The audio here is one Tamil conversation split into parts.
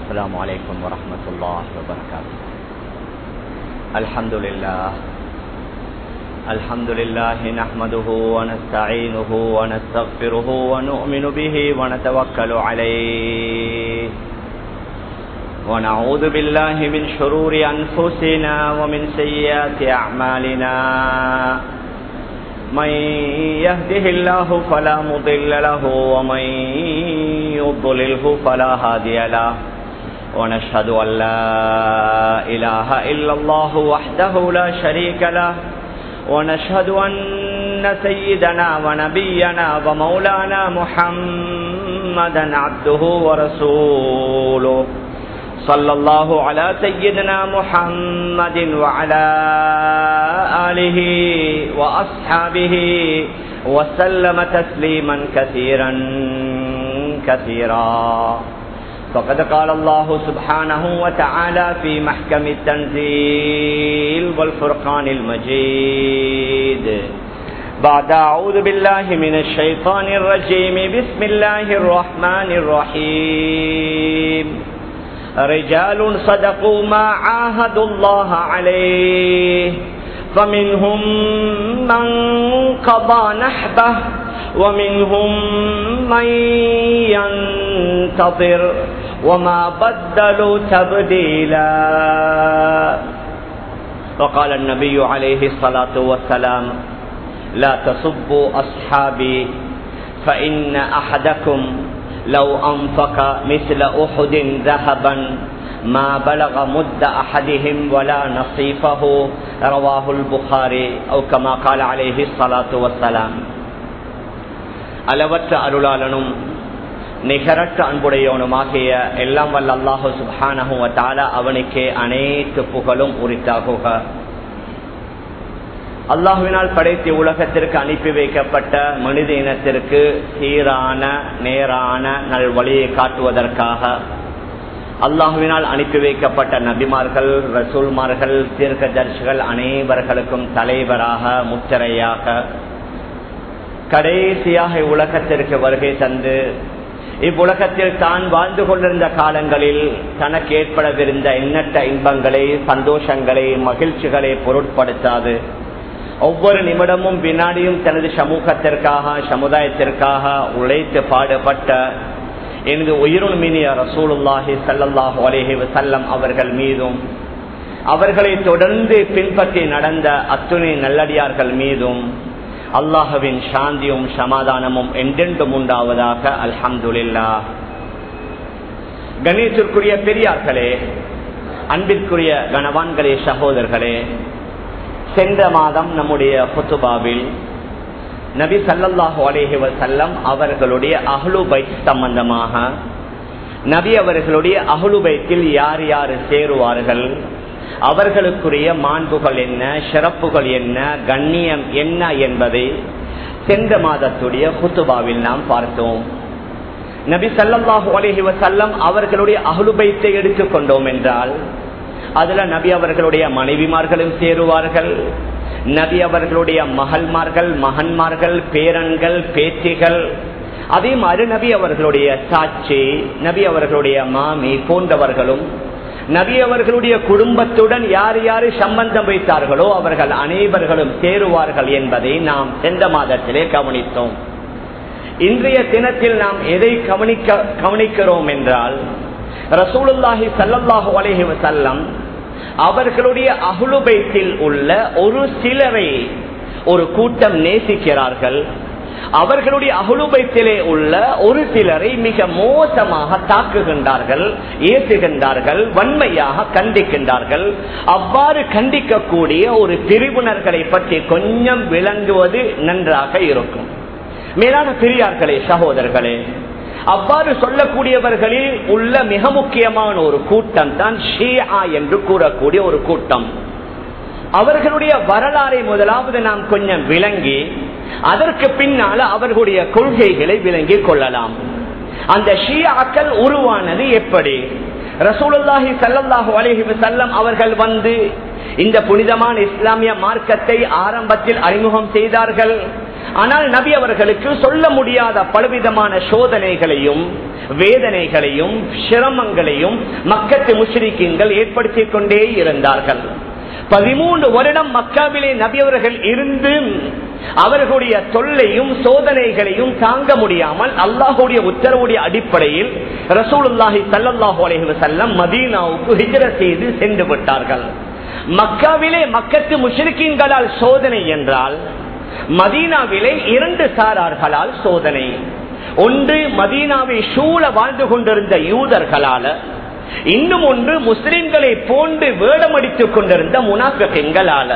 السلام عليكم ورحمة الله وبركاته الحمد لله الحمد لله نحمده ونستعينه ونستغفره ونؤمن به ونتوكل عليه ونعوذ بالله من شرور أنفسنا ومن سيئات أعمالنا من يهده الله فلا مضل له ومن يضلله فلا هادي له ونشهد أن لا إله إلا الله وحده لا شريك له ونشهد أن سيدنا ونبينا ومولانا محمدا عبده ورسوله صلى الله على سيدنا محمد وعلى آله وأصحابه وسلم تسليما كثيرا كثيرا فقد قال الله سبحانه وتعالى في محكم التنزيل والفرقان المجيد بعد أعوذ بالله من الشيطان الرجيم بسم الله الرحمن الرحيم رجال صدقوا ما عاهدوا الله عليه فمنهم من قضى نحبه ومنهم من ينتظر وما بدلوا تبديلا وقال النبي عليه الصلاة والسلام لا تصبوا أصحابي فإن أحدكم لو أنفق مثل أحد ذهبا ما بلغ مد أحدهم ولا نصيفه رواه البخاري أو كما قال عليه الصلاة والسلام அளவற்ற அருளாளனும் நிகரற்ற அன்புடையவனுமாகிய எல்லாம் வல்ல அல்லாஹு சுபானஹுவ தாலா அவனுக்கே அனைத்து புகழும் உரித்தாகுக அல்லாஹுவினால் படைத்த உலகத்திற்கு அனுப்பி வைக்கப்பட்ட மனித இனத்திற்கு சீரான நேரான நல் வழியை காட்டுவதற்காக அல்லாஹுவினால் அனுப்பி வைக்கப்பட்ட நபிமார்கள் ரசூல்மார்கள் தீர்க்கதர்சிகள் அனைவர்களுக்கும் தலைவராக முத்திரையாக கடைசியாக உலகத்திற்கு வருகை தந்து இவ்வுலகத்தில் தான் வாழ்ந்து கொண்டிருந்த காலங்களில் தனக்கு ஏற்படவிருந்த எண்ணற்ற இன்பங்களை சந்தோஷங்களை மகிழ்ச்சிகளை பொருட்படுத்தாது ஒவ்வொரு நிமிடமும் வினாடியும் தனது சமூகத்திற்காக சமுதாயத்திற்காக உழைத்து பாடுபட்ட எனது உயிருமினிய ரசூலுல்லாஹி சல்லாஹூ அலேஹி வசல்லம் அவர்கள் மீதும் அவர்களை தொடர்ந்து பின்பற்றி நடந்த அத்துணை நல்லடியார்கள் மீதும் அல்லாஹுவின் சாந்தியும் சமாதானமும் என்றென்றும் உண்டாவதாக அல்ஹம்துல்லா கணேசத்திற்குரிய பெரியார்களே அன்பிற்குரிய கணவான்களே சகோதரர்களே சென்ற மாதம் நம்முடைய புத்துபாவில் நபி சல்லாஹூ அலேஹி வசல்லம் அவர்களுடைய அஹ்லுபை சம்பந்தமாக நபி அவர்களுடைய அஹ்லுபைத்தில் யார் யார் சேருவார்கள் அவர்களுக்குரிய மாண்புகள் என்ன சிறப்புகள் என்ன கண்ணியம் என்ன என்பதை சென்ற மாதத்துடைய குத்துபாவில் நாம் பார்த்தோம் நபி சல்லாஹூ அலஹி வசல்லம் அவர்களுடைய அகுலுபைத்தை எடுத்துக்கொண்டோம் என்றால் அதுல நபி அவர்களுடைய மனைவிமார்களும் சேருவார்கள் நபி அவர்களுடைய மகள்மார்கள் மகன்மார்கள் பேரன்கள் பேத்திகள் அதே மாதிரி நபி அவர்களுடைய சாட்சி நபி அவர்களுடைய மாமி போன்றவர்களும் நபி அவர்களுடைய குடும்பத்துடன் யார் யாரு சம்பந்தம் வைத்தார்களோ அவர்கள் அனைவர்களும் சேருவார்கள் என்பதை நாம் சென்ற மாதத்திலே கவனித்தோம் இன்றைய தினத்தில் நாம் எதை கவனிக்க கவனிக்கிறோம் என்றால் ரசூலுல்லாஹி சல்லாஹூ அலஹி வசல்லம் அவர்களுடைய அகுலுபைத்தில் உள்ள ஒரு சிலரை ஒரு கூட்டம் நேசிக்கிறார்கள் அவர்களுடைய அகுலுபைத்திலே உள்ள ஒரு சிலரை மிக மோசமாக தாக்குகின்றார்கள் ஏசுகின்றார்கள் வன்மையாக கண்டிக்கின்றார்கள் அவ்வாறு கண்டிக்கக்கூடிய ஒரு பிரிவினர்களை பற்றி கொஞ்சம் விளங்குவது நன்றாக இருக்கும் மேலான பெரியார்களே சகோதரர்களே அவ்வாறு சொல்லக்கூடியவர்களில் உள்ள மிக முக்கியமான ஒரு கூட்டம் தான் ஷியா என்று கூறக்கூடிய ஒரு கூட்டம் அவர்களுடைய வரலாறை முதலாவது நாம் கொஞ்சம் விளங்கி அதற்கு பின்னால அவர்களுடைய கொள்கைகளை விளங்கிக் கொள்ளலாம் அந்த ஷியாக்கள் உருவானது எப்படி ரசூலுல்லாஹி ஸல்லல்லாஹு அலைஹி வஸல்லம் அவர்கள் வந்து இந்த புனிதமான இஸ்லாமிய மார்க்கத்தை ஆரம்பத்தில் அறிமுகம் செய்தார்கள் ஆனால் நபி அவர்களுக்கு சொல்ல முடியாத பலவிதமான சோதனைகளையும் வேதனைகளையும் சிரமங்களையும் மக்கத்து முஷ்ரிக்கீன்கள் ஏற்படுத்திக் கொண்டே இருந்தார்கள் பதிமூன்று வருடம் மக்காவிலே நபியவர்கள் இருந்து அவர்களுடைய தொல்லையும் சோதனைகளையும் தாங்க முடியாமல் அல்லாஹுடைய உத்தரவுடைய அடிப்படையில் ரசூலுல்லாஹி சல்லாஹூ அலைஹி வஸல்லம் மதீனாவுக்கு ஹிஜ்ர செய்து சென்று விட்டார்கள் மக்காவிலே மக்கத்து முஷ்ரிக்கீன்களால் சோதனை என்றால் மதீனாவிலே இரண்டு சாரார்களால் சோதனை ஒன்று மதீனாவை சூழ வாழ்ந்து கொண்டிருந்த யூதர்களால இன்னும் ஒன்று முஸ்லிம்களை போன்று வேடமடித்துக் கொண்டிருந்த முனாஃபிகளால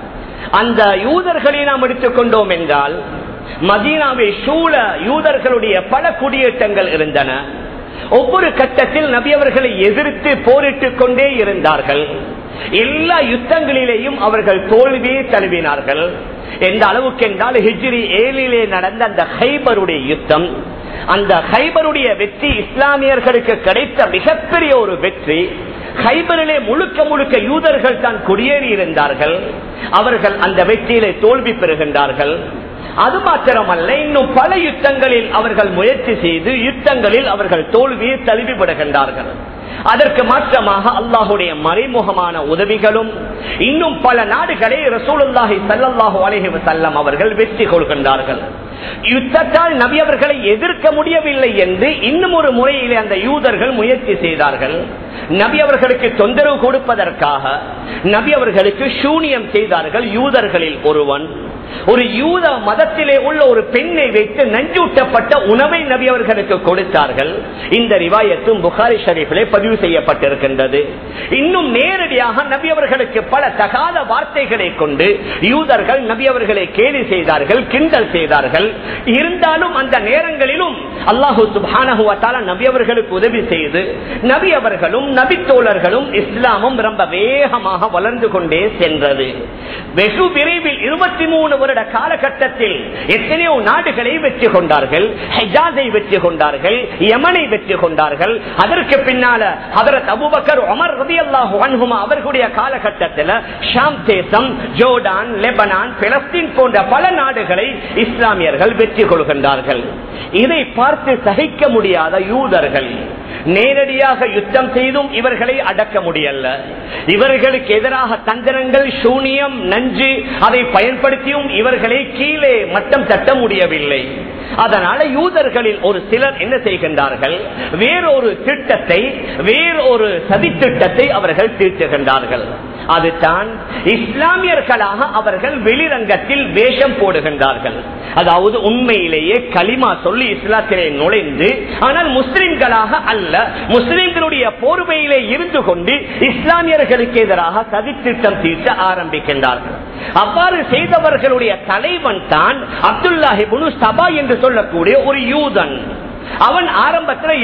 அந்த யூதர்களை நாம் எடுத்துக் கொண்டோம் என்றால் மதீனாவை சூழ யூதர்களுடைய பல குடியேற்றங்கள் இருந்தன ஒவ்வொரு கட்டத்தில் நபியவர்களை எதிர்த்து போரிட்டுக் கொண்டே இருந்தார்கள் எல்லா யுத்தங்களிலேயும் அவர்கள் தோல்வியே தழுவினார்கள் எந்த அளவுக்கு என்றால் ஹிஜ்ரி ஏழிலே நடந்த அந்த ஹைபருடைய யுத்தம் அந்த ஹைபருடைய வெற்றி இஸ்லாமியர்களுக்கு கிடைத்த மிகப்பெரிய ஒரு வெற்றி ஹைபரிலே முழுக்க முழுக்க யூதர்கள் தான் குடியேறி இருந்தார்கள் அவர்கள் அந்த வெற்றியிலே தோல்வி பெறுகின்றார்கள் அது மாத்திரமல்ல இன்னும் பல யுத்தங்களில் அவர்கள் முயற்சி செய்து யுத்தங்களில் அவர்கள் தோல்வியை தழுவிவிடுகின்றார்கள் அதற்கு மாற்றமாக அல்லாஹுடைய மறைமுகமான உதவிகளும் இன்னும் பல நாடுகளை ரசூலுல்லாஹி சல்லாஹூ அலஹி வசல்லம் அவர்கள் வெற்றி கொள்கின்றார்கள் யுத்தத்தால் நபி அவர்களை எதிர்க்க முடியவில்லை என்று இன்னும் ஒரு முறையிலே அந்த யூதர்கள் முயற்சி செய்தார்கள் நபி அவர்களுக்கு தொந்தரவு கொடுப்பதற்காக நபி அவர்களுக்கு சூனியம் செய்தார்கள் யூதர்களில் ஒருவன் ஒரு யூத மதத்திலே உள்ள ஒரு பெண்ணை வைத்து நஞ்சூட்டப்பட்ட உணவை நபி அவர்களுக்கு கொடுத்தார்கள் இந்த ரிவாயத்தும் புகாரி ஷரீஃபிலே பதிவு செய்யப்பட்டிருக்கின்றது இன்னும் நேரடியாக நபி அவர்களுக்கு பல தகாத வார்த்தைகளை கொண்டு யூதர்கள் நபி அவர்களை கேலி செய்தார்கள் கிண்டல் செய்தார்கள் இருந்தாலும் அந்த நேரங்களிலும் அல்லாஹூ சுபானகுவத்தால நபி அவர்களுக்கு உதவி செய்து நபி அவர்களும் நபி தோழர்களும் இஸ்லாமும் ரொம்ப வேகமாக வளர்ந்து கொண்டே சென்றது வெகு விரைவில் இருபத்தி மூணு வருட காலகட்டத்தில் எத்தனையோ நாடுகளை வெற்றி கொண்டார்கள் ஹெஜாஸை வெற்றி கொண்டார்கள் யமனை வெற்றி கொண்டார்கள் அதற்கு பின்னால அதரத் அபுபக்கர் உமர் ரதி அல்லாஹு அன்ஹுமா அவர்களுடைய காலகட்டத்தில் ஷாம் தேசம் ஜோர்டான் லெபனான் பிலஸ்தீன் போன்ற பல நாடுகளை இஸ்லாமியர்கள் வெற்றி கொள்கின்றார்கள் இதை பார்த்து சகிக்க முடியாத யூதர்கள் நேரடியாக யுத்தம் செய்தும் இவர்களை அடக்க முடியல இவர்களுக்கு எதிராக தந்திரங்கள் சூனியம் நஞ்சு அதை பயன்படுத்தியும் இவர்களை கீழே மட்டம் தட்ட முடியவில்லை அதனால யூதர்களில் ஒரு சிலர் என்ன செய்கின்றார்கள் வேறொரு திட்டத்தை வேறொரு சதி திட்டத்தை அவர்கள் தீர்த்துகின்றார்கள் அதுதான் இஸ்லாமியர்களாக அவர்கள் வெளிரங்கத்தில் வேஷம் போடுகின்றார்கள் அதாவது உண்மையிலேயே களிமா சொல்லி இஸ்லாத்திலே நுழைந்து ஆனால் முஸ்லிம்களாக அல்ல முஸ்லிம்களுடைய போர்வையிலே இருந்து கொண்டு இஸ்லாமியர்களுக்கு எதிராக சதித்திட்டம் தீர்த்த ஆரம்பிக்கின்றார்கள் அவ்வாறு செய்தவர்களுடைய தலைவன் தான் அப்துல்லாஹிபுனு சபா என்று சொல்லக்கூடிய ஒரு யூதன் அவன் ஆரம்பத்தில்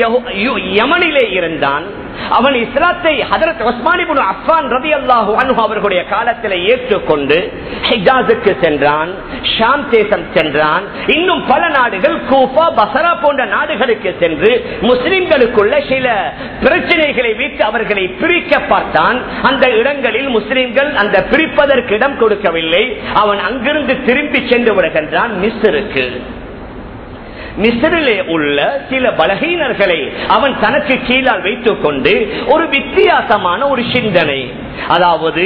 யமனிலே இருந்தான் அவன் இஸ்லாத்தை ஹதரத் ஒஸ்மானிபுன் அஃபான் ரதி அல்லாஹு அனுகு அவர்களுடைய காலத்தில் ஏற்றுக்கொண்டு ஹிஜாஸுக்கு சென்றான் ஷாம் தேசம் சென்றான் இன்னும் பல நாடுகள் கூஃபா பசரா போன்ற நாடுகளுக்கு சென்று முஸ்லிம்களுக்குள்ள சில பிரச்சனைகளை வைத்து அவர்களை பிரிக்க பார்த்தான் அந்த இடங்களில் முஸ்லிம்கள் அந்த பிரிப்பதற்கு இடம் கொடுக்கவில்லை அவன் அங்கிருந்து திரும்பி சென்று விடுகின்றான் மிஸ்ருக்கு மிஸ்ரிலே உள்ள சில பலகீனர்களை அவன் தனக்கு கீழால் வைத்துக் கொண்டு ஒரு வித்தியாசமான ஒரு சிந்தனை அதாவது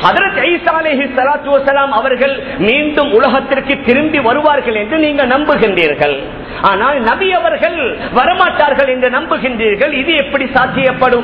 அவர்கள் மீண்டும் உலகத்திற்கு திரும்பி வருவார்கள் என்று நீங்கள் நம்புகின்றீர்கள் ஆனால் நபி அவர்கள் வரமாட்டார்கள் என்று நம்புகின்றீர்கள் இது எப்படி சாத்தியப்படும்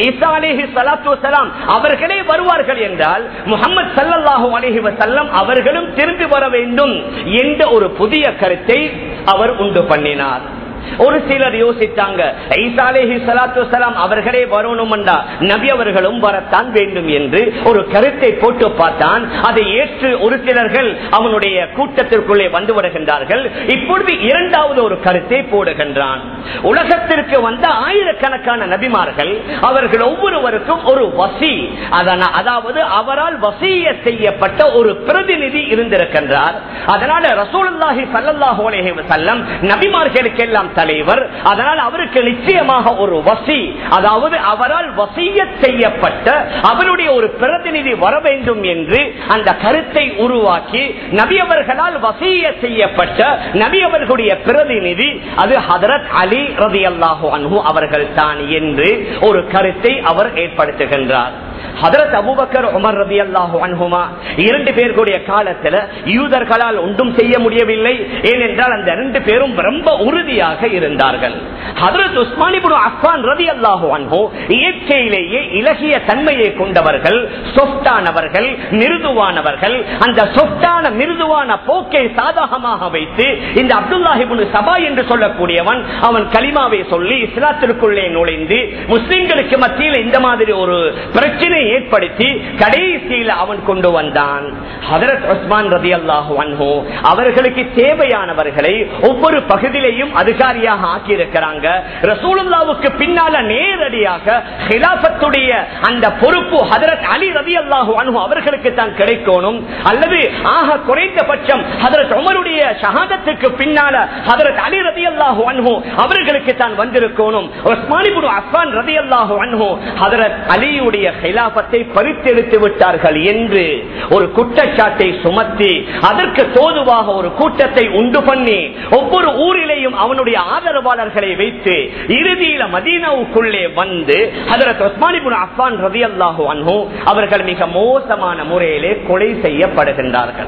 அவர்களே வருவார்கள் என்றால் முகமது சல்லாஹூ அலஹி வசல்லம் அவர்களும் திரும்பி வர வேண்டும் என்ற ஒரு புதிய கருத்தை அவர் உண்டு பண்ணினார் ஒரு சிலர் யோசித்தாங்க அவர்களே வரணும்டா நபி அவர்களும் வரத்தான் வேண்டும் என்று ஒரு கருத்தை போட்டு பார்த்தான் அதை ஏற்று ஒரு சிலர்கள் அவனுடைய கூட்டத்திற்குள்ளே வந்து விடுகின்றார்கள் இப்பொழுது இரண்டாவது ஒரு கருத்தை போடுகின்றான் உலகத்திற்கு வந்த ஆயிரக்கணக்கான நபிமார்கள் அவர்கள் ஒவ்வொருவருக்கும் ஒரு வசி அதாவது அவரால் வசிய செய்யப்பட்ட ஒரு பிரதிநிதி இருந்திருக்கின்றார் அதனால ரசூலுல்லாஹி சல்லாஹூ அலைஹி வஸல்லம் நபிமார்களுக்கு எல்லாம் தலைவர் அதனால் அவருக்கு நிச்சயமாக ஒரு வசி அதாவது அவரால் வசிய செய்யப்பட்ட அவருடைய ஒரு பிரதிநிதி வர வேண்டும் என்று அந்த கருத்தை உருவாக்கி நபி அவர்களால் வசிய செய்யப்பட்ட நபி அவர்களுடைய பிரதிநிதி அது ஹதரத் அலி ரதி அல்லாஹு அன்ஹு அவர்கள் தான் என்று ஒரு கருத்தை அவர் ஏற்படுத்துகின்றார் ஹதரத் அபுபக்கர் உமர் ரதி அல்லாஹு அன்ஹுமா இரண்டு பேர்களுடைய காலத்துல யூதர்களால் ஒன்றும் செய்ய முடியவில்லை ஏனென்றால் அந்த ரெண்டு பேரும் ரொம்ப உறுதியாக இருந்தார்கள் ஹதரத் உஸ்மானிபுரு அஃபான் ரதி அல்லாஹு அன்ஹு இயற்கையிலேயே இலகிய தன்மையை கொண்டவர்கள் சொஃப்டானவர்கள் மிருதுவானவர்கள் அந்த சொஃப்டான மிருதுவான போக்கை சாதகமாக வைத்து இந்த அப்துல்லாஹிபுன் சபா என்று சொல்லக்கூடியவன் அவன் கலிமாவை சொல்லி இஸ்லாத்திற்குள்ளே நுழைந்து முஸ்லிம்களுக்கு மத்தியில் இந்த மாதிரி ஒரு பிரச்சனை ஏற்படுத்தி கடைசியில் அவன் கொண்டு வந்தான் ஹதரத் உஸ்மான் ரதி அல்லாஹு அன்ஹு அவர்களுக்கு தேவையானவர்களை ஒவ்வொரு பகுதியிலையும் அதிகாரியாக ஆக்கியிருக்கிறாங்க ரசூலுல்லாவுக்கு பின்னால நேரடியாக ஹிலாபத்துடைய அந்த பொறுப்பு ஹதரத் அலி ரதி அல்லாஹு அன்ஹு அவர்களுக்கு தான் கிடைக்கணும் அல்லது ஆக குறைந்தபட்சம் ஹதரத் உமருடைய ஷஹாதத்துக்கு பின்னால ஹதரத் அலி ரதி அல்லாஹு அன்ஹு அவர்களுக்கு தான் வந்திருக்கணும் உஸ்மானிபுரு அஃபான் ரதி அல்லாஹு அன்ஹு ஹதரத் அலியுடைய ஹிலாபத்தை பறித்தெடுத்து விட்டார்கள் என்று ஒரு குற்றச்சாட்டை சுமத்தி அதற்கு தோதுவாக ஒரு கூட்டத்தை உண்டு பண்ணி ஒவ்வொரு ஊரிலேயும் அவனுடைய ஆதரவாளர்களை வைத்து இறுதியில மதீனாவுக்குள்ளே வந்து ஹதரத் உஸ்மானிபுன் அஃபான் ரதி அல்லாஹு அன்ஹு அவர்கள் மிக மோசமான முறையிலே கொலை செய்யப்படுகின்றார்கள்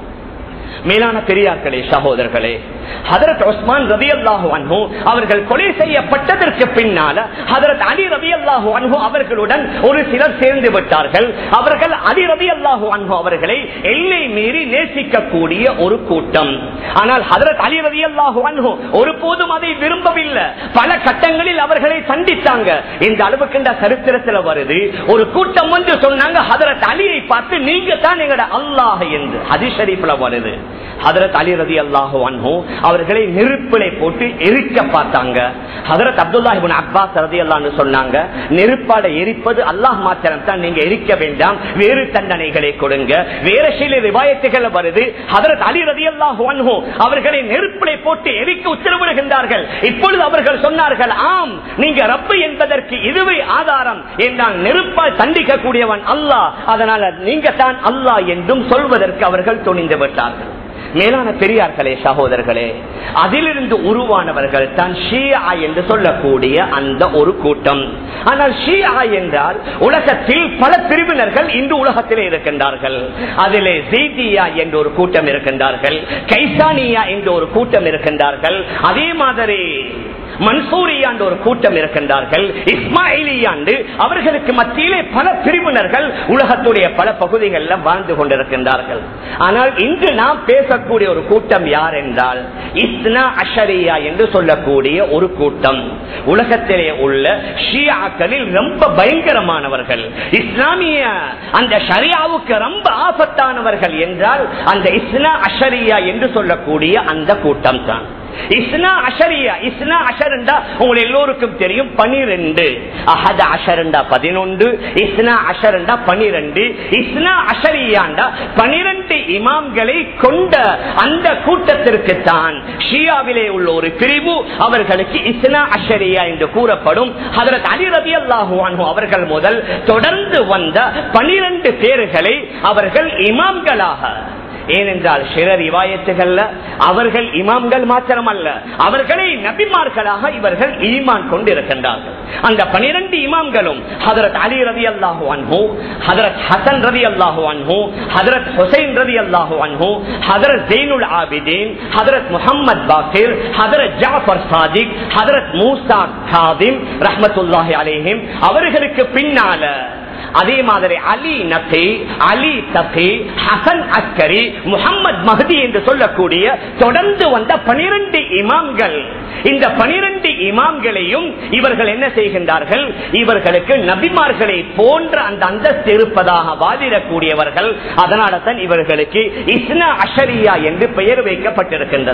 மேலான பெரியார்களே சகோதரர்களே ஹதரத் உஸ்மான் ரவி அல்லாஹு அன்ஹு அவர்கள் கொலை செய்யப்பட்டதற்கு பின்னால ஹதரத் அலி ரவி அல்லாஹு அன்ஹு அவர்களுடன் ஒரு சிலர் சேர்ந்து விட்டார்கள் அவர்கள் அலி ரவி அல்லாஹு அன்ஹு அவர்களை எல்லை மீறி நேசிக்கக்கூடிய ஒரு கூட்டம் ஆனால் ஹதரத் அலி ரவி அல்லாஹு அன்ஹு ஒருபோதும் அதை விரும்பவில்லை பல கட்டங்களில் அவர்களை சந்தித்தாங்க இந்த அளவுக்கு இந்த சரித்திரத்தில் வருது ஒரு கூட்டம் வந்து சொன்னாங்க ஹதரத் அலியை பார்த்து நீங்க தான் எங்கட அல்லாஹ் என்று ஹதிஷரீப்ல வருது ஹதரத் அலி ரதி அல்லாஹு அன்ஹு அவர்களை நெருப்பிலை போட்டு எரிக்க பார்த்தாங்க ஹதரத் அப்துல்லா இப்னு அப்பாஸ் ரதி அல்லான்னு சொன்னாங்க நெருப்பாட எரிப்பது அல்லாஹ் மாத்திரம் தான் நீங்க எரிக்க வேண்டாம் வேறு தண்டனைகளை கொடுங்க வேற சில ரிவாயத்துகள் வருது ஹதரத் அலி ரதி அல்லாஹு அன்ஹு அவர்களை நெருப்பிலை போட்டு எரிக்க உத்தரவிடுகின்றார்கள் இப்பொழுது அவர்கள் சொன்னார்கள் ஆம் நீங்க ரப்பு என்பதற்கு இதுவே ஆதாரம் என்றால் நெருப்பால் தண்டிக்க கூடியவன் அல்லாஹ் அதனால நீங்க தான் அல்லாஹ் என்றும் சொல்வதற்கு அவர்கள் துணிந்து விட்டார்கள் மேலான பெரியார்களே சகோதரர்களே அதிலிருந்து உருவானவர்கள் தான் ஷியா என்று சொல்லக்கூடிய அந்த ஒரு கூட்டம் ஆனால் ஷியா என்றால் உலகத்தில் பல பிரிவினர்கள் இன்று உலகத்திலே இருக்கின்றார்கள் அதிலே ஜெய்தியா என்ற ஒரு கூட்டம் இருக்கின்றார்கள் கைசானியா என்ற ஒரு கூட்டம் இருக்கின்றார்கள் அதே மாதிரி மன்சூரியாண்டு ஒரு கூட்டம் இருக்கின்றார்கள் இஸ்மாயிலியாண்டு அவர்களுக்கு மத்தியிலே பல பிரிவினர்கள் உலகத்துடைய பல பகுதிகளில் வாழ்ந்து கொண்டிருக்கின்றார்கள் ஆனால் இன்று நாம் பேசக்கூடிய ஒரு கூட்டம் யார் என்றால் இஸ்னா அஷரியா என்று சொல்லக்கூடிய ஒரு கூட்டம் உலகத்திலே உள்ள ஷியாக்களில் ரொம்ப பயங்கரமானவர்கள் இஸ்லாமிய அந்த ஷரியாவுக்கு ரொம்ப ஆபத்தானவர்கள் என்றால் அந்த இஸ்னா அஷரியா என்று சொல்லக்கூடிய அந்த கூட்டம் தான் இஸ்னா அஷரியா இஸ்னா அஷரண்டா உங்க எல்லோருக்கும் தெரியும் பனிரெண்டு அஹத அஷரண்டா பதினொன்று இஸ்னா அஷரண்டா பனிரெண்டு இஸ்னா அஷரியாண்டா பனிரெண்டு இமாம்களை கொண்ட அந்த கூட்டத்திற்கு தான் ஷியாவிலே உள்ள ஒரு பிரிவு அவர்களுக்கு இஸ்னா அஷரியா என்று கூறப்படும் அதற்கு அலி ரதி அல்லாஹு அவர்கள் முதல் தொடர்ந்து வந்த பனிரெண்டு பேர்களை அவர்கள் இமாம்களாக ஏனென்றால் சில ரிவாயத்துகள்ல அவர்கள் இமாம்கள் மாத்திரம் அல்ல அவர்களை நபிமார்களாக இவர்கள் ஈமான் கொண்டு இருக்கின்றார்கள் அந்த பனிரெண்டு இமாம்களும் ஹதரத் அலி ரதி அல்லாஹு அன்ஹு ஹதரத் ஹசன் ரதி அல்லாஹு அன்ஹு ஹதரத் ஹுசைன் ரதி அல்லாஹு அன்ஹு ஹதரத் ஜெயினுல் ஆபிதீன் ஹதரத் முகமது பாக்கிர் ஹதரத் ஜாஃபர் சாதிக் ஹதரத் மூசா காதிம் ரஹமத்துல்லாஹி அலேஹிம் அவர்களுக்கு பின்னால அதே மாதிரி அலி நபி அலி தபி ஹசன் அஸ்கரி முகமது மஹதி என்று சொல்லக்கூடிய தொடர்ந்து வந்த பனிரெண்டு இமாம்கள் இந்த பனிரெண்டு இமாம்களையும் இவர்கள் என்ன செய்கின்றார்கள் இவர்களுக்கு நபிமார்களை போன்ற அந்த அந்தஸ்து இருப்பதாக வாதிடக்கூடியவர்கள் அதனால தான் இவர்களுக்கு இஸ்னா அஷரியா என்று பெயர் வைக்கப்பட்டிருக்கின்றது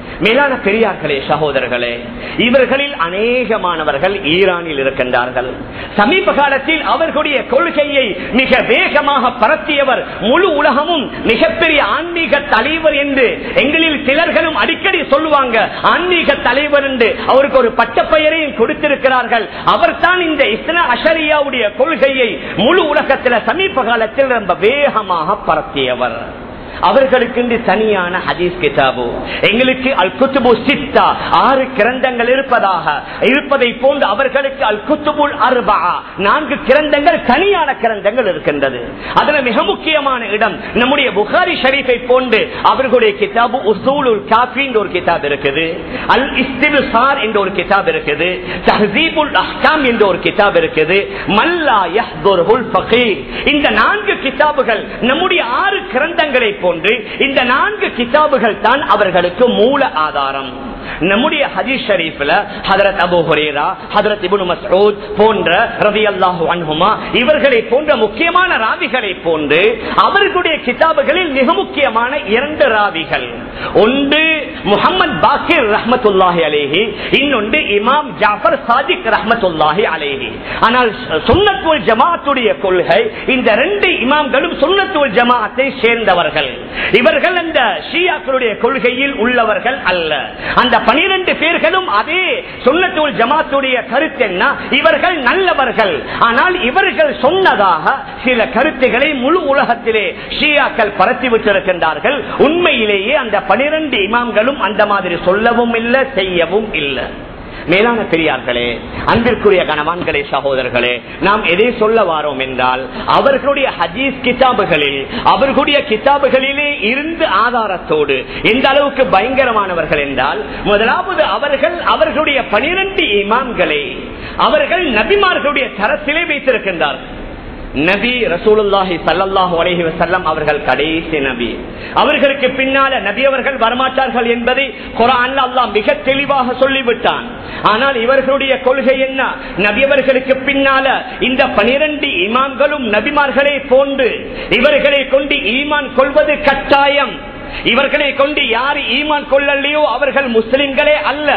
மேலான பெரியார்களே சகோதரர்களே இவர்களில் அநேகமானவர்கள் ஈரானில் இருக்கின்றார்கள் சமீப காலத்தில் அவர்களுடைய கொள்கையை மிக வேகமாக பரத்தியவர் முழு உலகமும் மிகப்பெரிய ஆன்மீக தலைவர் என்று எங்களில் சிலர்களும் அடிக்கடி சொல்லுவாங்க ஆன்மீக தலைவர் என்று அவருக்கு ஒரு பட்டப்பெயரையும் கொடுத்திருக்கிறார்கள் அவர் தான் இந்த இஸ்லா அஷரியாவுடைய கொள்கையை முழு உலகத்தில் சமீப காலத்தில் ரொம்ப வேகமாக பரத்தியவர் அவர்களுக்கு தனியான ஹதீஸ் கிதாபு எங்களுக்கு அல் குத்துபு சித்தா ஆறு கிரந்தங்கள் இருப்பதாக இருப்பதை போன்று அவர்களுக்கு அல் குத்துபுல் அர்பா நான்கு கிரந்தங்கள் தனியான கிரந்தங்கள் இருக்கின்றது அதுல மிக முக்கியமான இடம் நம்முடைய புகாரி ஷரீஃபை போன்று அவர்களுடைய கிதாபு உசூலுல் காஃபி என்ற ஒரு கிதாப் இருக்குது அல் இஸ்திபிசார் என்ற ஒரு கிதாப் இருக்குது தஹசீபுல் அஹ்காம் என்ற ஒரு கிதாப் இருக்குது மல்லா யஹ்துருல் ஃபகீர் இந்த நான்கு கிதாபுகள் நம்முடைய ஆறு கிரந்தங்களை போன்று இந்த நான்கு கிதாபுகள் தான் அவர்களுக்கு மூல ஆதாரம் நம்முடைய ஹதீஸ் ஷரீஃப்ல ஹதரத் அபு ஹுரேரா ஹதரத் இப்னு மஸ்ஊத் போன்ற ரலியல்லாஹு அன்ஹுமா இவர்களை போன்ற முக்கியமான ராவிகளை போன்று அவர்களுடைய கிதாபுகளில் மிக முக்கியமான இரண்டு ராவிகள் ஒன்று முகமது பாக்கிர் ரஹ்மத்துல்லாஹி அலேஹி இன்னொன்று இமாம் ஜாஃபர் சாதிக் ரஹ்மத்துல்லாஹி அலேஹி ஆனால் சுன்னத்துவல் ஜமாத்துடைய கொள்கை இந்த ரெண்டு இமாம்களும் சுன்னத்துவல் ஜமாத்தை சேர்ந்தவர்கள் இவர்கள் அந்த ஷியாக்களுடைய கொள்கையில் உள்ளவர்கள் அல்ல அந்த பனிரெண்டு பேர்களும் அதே சுன்னத்துவல் ஜமாத்துடைய கருத்து என்ன இவர்கள் நல்லவர்கள் ஆனால் இவர்கள் சொன்னதாக சில கருத்துக்களை முழு உலகத்திலே ஷியாக்கள் பரத்தி விட்டிருக்கின்றார்கள் உண்மையிலேயே அந்த பனிரெண்டு இமாம்களும் அந்த மாதிரி சொல்லவும் இல்லை செய்யவும் இல்லை மேலான பெரியார்களே அன்பிற்குரிய கணவான்களே சகோதரர்களே நாம் எதை சொல்ல வாரோம் என்றால் அவர்களுடைய ஹதீஸ் கிதாபுகளில் அவர்களுடைய கிதாபுகளிலே இருந்து ஆதாரத்தோடு எந்த அளவுக்கு பயங்கரமானவர்கள் என்றால் முதலாவது அவர்கள் அவர்களுடைய பனிரெண்டு இமாம்களை அவர்கள் நபிமார்களுடைய தரத்திலே வைத்திருக்கின்றார்கள் நபி ரசூலுல்லாஹி சல்லல்லாஹு அலைஹி வஸல்லம் அவர்கள் கடைசி நபி அவர்களுக்கு பின்னால நபி அவர்கள் வரமாட்டார்கள் என்பதை குரான்ல அல்லாஹ் மிக தெளிவாக சொல்லிவிட்டான் ஆனால் இவர்களுடைய கொள்கை என்ன நபி அவர்களுக்கு பின்னால இந்த பனிரெண்டு இமாம்களும் நபிமார்களை போன்று இவர்களை கொண்டு ஈமான் கொள்வது கட்டாயம் இவர்களை கொண்டு யார் ஈமான் கொள்ளலையோ அவர்கள் முஸ்லிம்களே அல்ல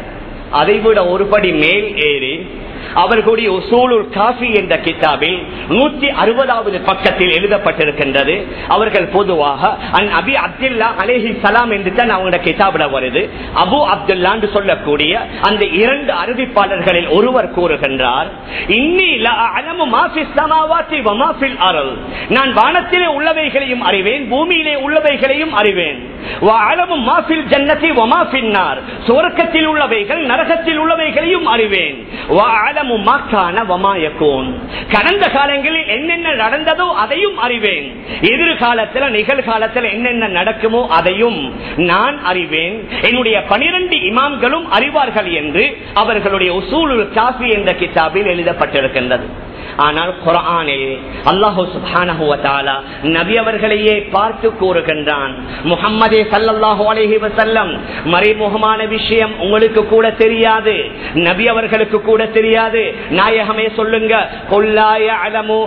அதைவிட ஒருபடி மேல் ஏறி அவர்களுடைய உசூலுல் காஃபி என்ற கிதாபில் நூத்தி அறுபதாவது பக்கத்தில் எழுதப்பட்டிருக்கின்றது அவர்கள் பொதுவாக அன் அபி அப்துல்லா அலேஹி சலாம் என்று தான் அவங்களோட கிதாபில் வருது அபு அப்துல்லான்னு சொல்லக்கூடிய அந்த இரண்டு அறிவிப்பாளர்களில் ஒருவர் கூறுகின்றார் இன்னி அலமு மாஃபி சமாவாத்தி வமாஃபில் அருள் நான் வானத்திலே உள்ளவைகளையும் அறிவேன் பூமியிலே உள்ளவைகளையும் அறிவேன் அலமு மாஃபில் ஜன்னதி வமாஃபின்னார் சுவர்க்கத்தில் உள்ளவைகள் நரகத்தில் உள்ளவைகளையும் அறிவேன் கடந்த காலங்களில் என்னென்ன நடந்ததோ அதையும் அறிவேன் எதிர்காலத்தில் நிகழ்காலத்தில் என்னென்ன நடக்குமோ அதையும் நான் அறிவேன் என்னுடைய பனிரெண்டு இமாம்களும் அறிவார்கள் என்று அவர்களுடைய உசூலுல் காஃபி என்ற கிதாபில் எழுதப்பட்டிருக்கின்றது ஆனால் குரானில் அல்லாஹு சுபானஹுவத்தாலா நபி அவர்களையே பார்த்து கூறுகின்றான் முகம்மதே சல்லல்லாஹு அலைஹி வசல்லம் மறைமுகமான விஷயம் உங்களுக்கு கூட தெரியாது நபி அவர்களுக்கு கூட தெரியாது நாயகமே சொல்லுங்க கொல்லாய அலமு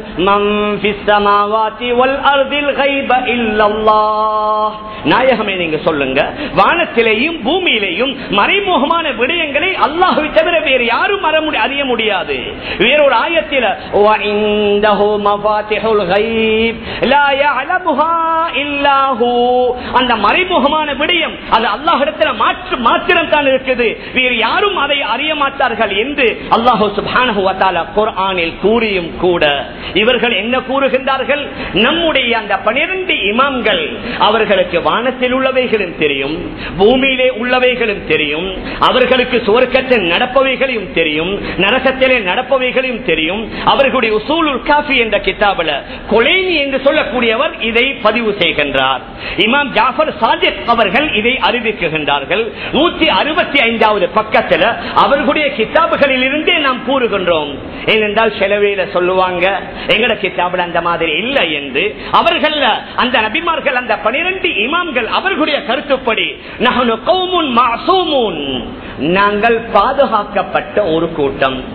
நாயகமே நீங்க சொல்லுங்க வானத்திலேயும் பூமியிலேயும் மறைமுகமான விடயங்களை அல்லாஹுவை தவிர வேறு யாரும் அறிய முடியாது வேறொரு ஆயத்தில் وعنده مفاتح الغيب لا يعلمها الا هو அந்த மறைமுகமான விடயம் அது அல்லாஹ்விடத்தில் மாற்று மாத்திரம் தான் இருக்குது வேறு யாரும் அதை அறிய மாட்டார்கள் என்று அல்லாஹ் சுப்ஹானஹு வ தஆலா குர்ஆனில் கூறியும் கூட இவர்கள் என்ன கூறுகின்றார்கள் நம்முடைய அந்த 12 இமாம்கள் அவர்களுக்கு வானத்தில் உள்ளவைகளும் தெரியும் பூமியிலே உள்ளவைகளும் தெரியும் அவர்களுக்கு சுவர்க்கத்தில் நடப்பவைகளையும் தெரியும் நரகத்திலே நடப்பவைகளையும் தெரியும் அவர்களுடைய உசூலுல் காஃபி என்ற கிதாபில் கொலேனி என்று சொல்லக்கூடியவர் இதை பதிவு செய்கின்றார் இமாம் ஜாஃபர் சாஜித் அவர்கள் இதை அறிவிக்குகின்றார்கள் நூற்றி அறுபத்தி ஐந்தாவது பக்கத்தில் அவர்களுடைய கிதாபுகளில் இருந்தே நாம் கூறுகின்றோம் ஏனென்றால் செலவையில சொல்லுவாங்க எங்கட கிதாபில் அந்த மாதிரி இல்லை என்று அவர்கள் அந்த நபிமார்கள் அந்த பனிரெண்டு இமாம்கள் அவர்களுடைய கருத்துப்படி நகனு கௌமுன் மாசூமுன் நாங்கள் பாதுகாக்கப்பட்ட ஒரு கூட்டம்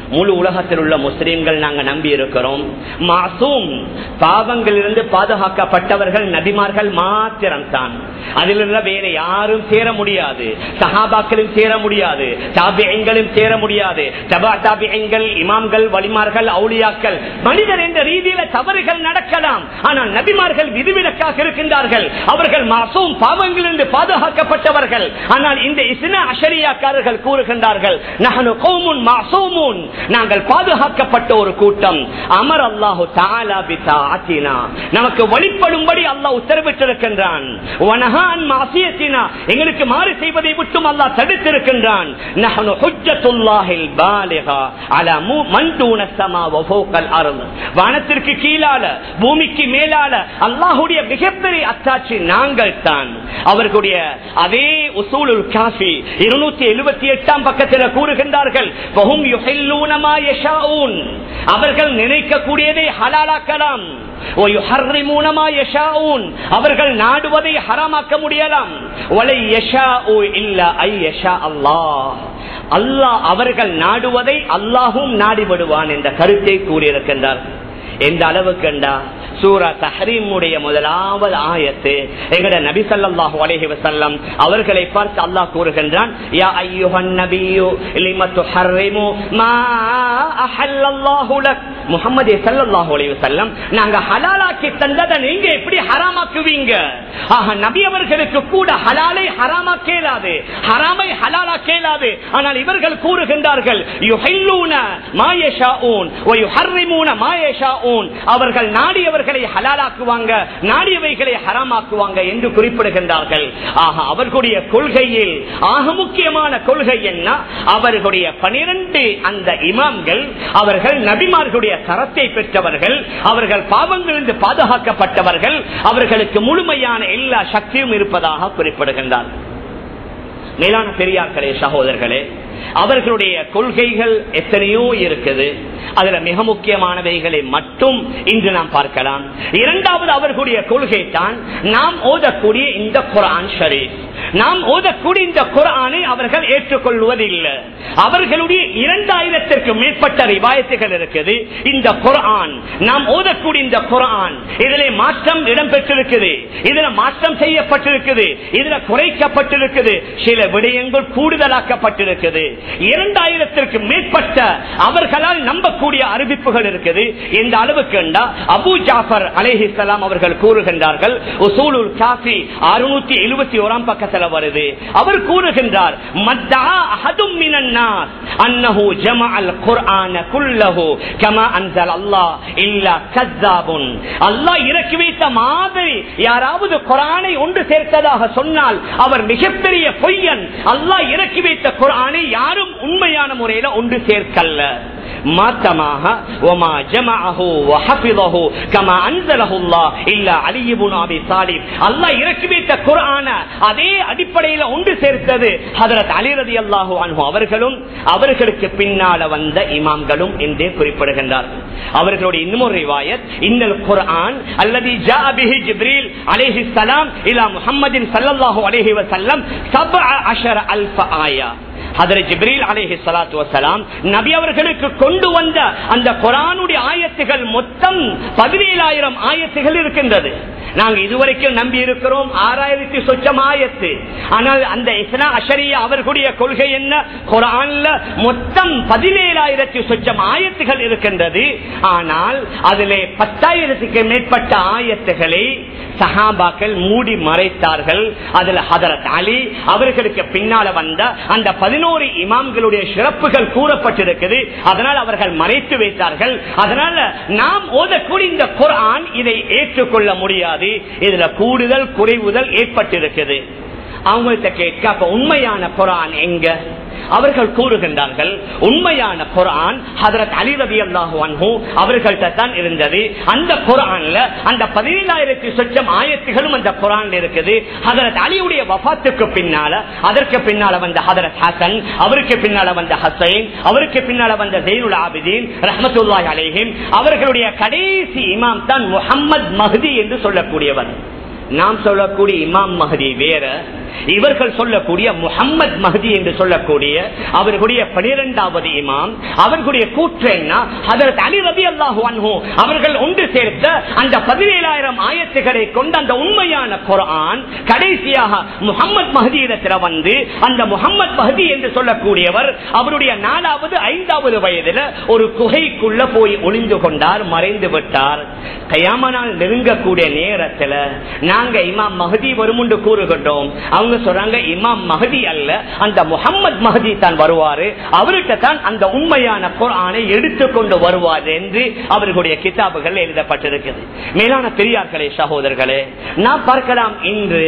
முழு உலகத்தில் உள்ள முஸ்லிம்கள் நாங்க நம்பி இருக்கிறோம் மாசூம் பாவங்களிலிருந்து பாதுகாக்கப்பட்டவர்கள் நபிமார்கள் மாத்திரம்தான் அதிலிருந்து வேற யாரும் சேர முடியாது சஹாபாக்களும் சேர முடியாது தாபியங்களும் சேர முடியாது தபா தாபியங்கள் இமாம்கள் வலிமார்கள் அவுளியாக்கள் மனிதர் என்ற ரீதியில தவறுகள் நடக்கலாம் ஆனால் நபிமார்கள் விதிவிலக்காக இருக்கின்றார்கள் அவர்கள் மாசூம் பாவங்களிலிருந்து பாதுகாக்கப்பட்டவர்கள் ஆனால் இந்த இஸ்னா அஷரியாக்காரர்கள் கூறுகின்றார்கள் நகனு கௌமுன் மாசூமுன் நாங்கள் பாதுகாக்கப்பட்ட ஒரு கூட்டம் அமர் அல்லாஹு தாலா பிதா ஆத்தினா நமக்கு வழிபடும்படி அல்லாஹ் உத்தரவிட்டிருக்கின்றான் வனஹான் மாசியத்தினா எங்களுக்கு மாறு செய்வதை விட்டும் அல்லாஹ் தடுத்திருக்கின்றான் நஹனு ஹுஜ்ஜத்துல்லாஹில் பாலிகா அலா மு மன் தூன ஸமா வ ஃபௌகல் அர்த் வானத்திற்கு கீழால பூமிக்கு மேலால அல்லாஹ்வுடைய மிகப்பெரிய அத்தாட்சி நாங்கள் தான் அவர்களுடைய அதே உசூலுல் காஃபி 278 பக்கத்தில் கூறுகின்றார்கள் வஹும் யுஹில்லூன மா யஷாஊன் அவர்கள் நினைக்கக்கூடியதை ஹலாலாக்கலாம் وَيُحَرِّمُونَ مَا يَشَاءُونَ அவர்கள் நாடுவதை ஹராமாக்க முடியலாம் وَلَن يَشَاءُوا إِلَّا أَن يَشَاءَ اللَّهُ அல்லாஹ் அவர்கள் நாடுவதை அல்லாஹும் நாடிவிடுவான் என்ற கருத்தை கூறியிருக்கின்றார் எந்த அளவுக்கு என்றா சூரா தஹரீமுடைய முதலாவது ஆயத்து எங்கட நபி ஸல்லல்லாஹு அலைஹி வஸல்லம் அவர்களை பார்த்து அல்லாஹ் கூறுகின்றான் யா அய்யுஹன் நபியு லிம துஹர்ரிமு மா அஹல்லல்லாஹு லக் முஹம்மதே ஸல்லல்லாஹு அலைஹி வஸல்லம் நாங்க ஹலாலாக்கி தந்ததை நீங்க எப்படி ஹராமாக்குவீங்க ஆக நபி அவர்களுக்கு கூட ஹலாலை ஹராமாக்க இயலாது ஹராமை ஹலாலாக்க இயலாது ஆனால் இவர்கள் கூறுகின்றார்கள் யுஹில்லூன மா யஷாஊன் வ யுஹர்ரிமூன மா யஷாஊன் அவர்கள் நாடியவர்களை ஹலாலாக்குவாங்க நாடியவைகளை ஹராமாக்குவாங்க என்று குறிப்பிடுகின்றார்கள் ஆக அவர்களுடைய கொள்கையில் ஆக முக்கியமான கொள்கை என்ன அவர்களுடைய பனிரெண்டு அந்த இமாம்கள் அவர்கள் நபிமார்களுடைய தரத்தை பெற்றவர்கள் அவர்கள் பாவங்களிலிருந்து பாதுகாக்கப்பட்டவர்கள் அவர்களுக்கு முழுமையான எல்லா சக்தியும் இருப்பதாக குறிப்பிடுகின்றார் மேலான பெரியார்களே சகோதரர்களே அவர்களுடைய கொள்கைகள் எத்தனையோ இருக்குது அதுல மிக முக்கியமானவைகளை மட்டும் இன்று நாம் பார்க்கலாம் இரண்டாவது அவர்களுடைய கொள்கை தான் நாம் ஓதக்கூடிய இந்த குரான் ஷரீப் நாம் ஓதக்கூடிய இந்த குரானை அவர்கள் ஏற்றுக்கொள்வதில்லை அவர்களுடைய இரண்டாயிரத்திற்கு மேற்பட்ட ரிவாயத்துகள் இருக்குது இந்த குரான் நாம் ஓதக்கூடிய இந்த குரான் இதிலே மாற்றம் இடம்பெற்றிருக்குது இதுல மாற்றம் செய்யப்பட்டிருக்குது இதுல குறைக்கப்பட்டிருக்குது சில விடயங்கள் கூடுதலாக்கப்பட்டிருக்குது இரண்டாயிரத்திற்கு மேற்பட்ட அவர்களால் நம்பக்கூடிய அறிவிப்புகள் இருக்குது இந்த அளவுக்கு என்றா அபு ஜாஃபர் அலேஹிசலாம் அவர்கள் கூறுகின்றார்கள் உசூலுல் காஃபி அறுநூத்தி எழுபத்தி ஓராம் பக்கத்துல வருது அவர் கூறுகின்றார் மத்தா அஹதும் மினன் நாஸ் அன்னஹு ஜமஅல் குர்ஆன குல்லஹு கமா அன்ஸல் அல்லாஹ் இல்லா கஸ்ஸாபுன் அல்லாஹ் இறக்கி வைத்த மாதிரி யாராவது குர்ஆனை ஒன்று சேர்த்ததாக சொன்னால் அவர் மிகப்பெரிய பொய்யன் அல்லாஹ் இறக்கி வைத்த குர்ஆனை யாரும் உண்மையான முறையில ஒன்று சேர்க்கல்ல மாத்தமாக ஒமா ஜமஅஹு வஹஃபிதஹு கமா அன்ஸலஹு அல்லாஹ் இல்லா அலி இப்னு அபி தாலிப் அல்லாஹ் இறக்கி வைத்த குர்ஆன அதே அடிப்படையில் ஒன்று சேர்த்தது ஹதரத் அலி ரலியல்லாஹு அன்ஹு அவர்களும் அவர்களுக்கு பின்னால வந்த இமாம்களும் என்றே குறிப்பிடுகின்றார் அவர்களுடைய இன்னொரு ரிவாயத் இன்னல் குர்ஆன் அல்லது ஜா பிஹி ஜிப்ரீல் அலைஹி ஸலாம் இலா முஹம்மதின் ஸல்லல்லாஹு அலைஹி வஸல்லம் 17 அல்ஃப ஆயா ஹதரத் ஜிப்ரீல் அலைஹி ஸலாத்து வஸலாம் நபி அவர்களுக்கு கொண்டு வந்த அந்த குர்ஆனுடைய ஆயத்துகள் மொத்தம் 17000 ஆயத்துகள் இருக்கின்றது நாங்க இதுவரைக்கும் நம்பி இருக்கிறோம் ஆறாயிரத்தி சொச்சம் ஆயத்து ஆனால் அந்த இஸ்னா அஷரியா அவர்களுடைய கொள்கை என்ன குரான்ல மொத்தம் பதினேழாயிரத்தி சொச்சம் ஆயத்துகள் இருக்கின்றது ஆனால் அதிலே பத்தாயிரத்துக்கு மேற்பட்ட ஆயத்துகளை சஹாபாக்கள் மூடி மறைத்தார்கள் அதுல ஹதரத் அலி அவர்களுக்கு பின்னால வந்த அந்த பதினோரு இமாம்களுடைய சிறப்புகள் கூறப்பட்டிருக்குது அதனால் அவர்கள் மறைத்து வைத்தார்கள் அதனால நாம் ஓதக்கூடிய இந்த குரான் இதை ஏற்றுக்கொள்ள முடியாது இதுல கூடுதல் குறைவுதல் ஏற்பட்டிருக்குது அவங்கள்ட்ட கேட்க அப்ப உண்மையான குரான் எங்க அவர்கள் கூறுகின்றார்கள் உண்மையான குரான் ஹதரத் அலி ரபி அல்லாஹு அன்ஹு அவர்கள்ட்ட தான் இருந்தது அந்த குரான்ல அந்த பதினேழாயிரத்தி சொச்சம் ஆயத்துகளும் அந்த குரான்ல இருக்குது ஹதரத் அலியுடைய வபாத்துக்கு பின்னால அதற்கு பின்னால வந்த ஹதரத் ஹசன் அவருக்கு பின்னால வந்த ஹசைன் அவருக்கு பின்னால வந்த ஜெயினுல் ஆபிதீன் ரஹமத்துல்லாஹி அலைஹிம் அவர்களுடைய கடைசி இமாம் தான் முகம்மது மஹதி என்று சொல்லக்கூடியவர் நாம் சொல்லக்கூடிய இமாம் மஹதி வேற இவர்கள் சொல்லக்கூடிய முகம்மது மஹதி என்று சொல்லக்கூடிய அவர்களுடைய பனிரெண்டாவது இமாம் அவர்களுடைய கூற்று என்ன அதற்கு அலி ரபி அல்லாஹு அன்ஹு அவர்கள் ஒன்று சேர்த்த அந்த பதினேழாயிரம் ஆயத்துக்களை கொண்ட அந்த உண்மையான குரான் கடைசியாக முகம்மது மஹதியிடத்தில் வந்து அந்த முகம்மது மஹதி என்று சொல்லக்கூடியவர் அவருடைய நாலாவது ஐந்தாவது வயதில் ஒரு குகைக்குள்ள போய் ஒளிந்து கொண்டார் மறைந்து விட்டார் கயாமனால் நெருங்கக்கூடிய நேரத்தில் நாங்க இமாம் மஹதி வரும் என்று கூறுகின்றோம் அவங்க சொல்றாங்க இமாம் மஹதி அல்ல அந்த முகம்மது மஹதி தான் வருவாரு அவர்கிட்ட தான் அந்த உண்மையான குரானை எடுத்துக்கொண்டு வருவார் என்று அவர்களுடைய கிதாபுகள் எழுதப்பட்டிருக்கிறது மேலான பெரியார்களே சகோதரர்களே நான் பார்க்கலாம் இன்று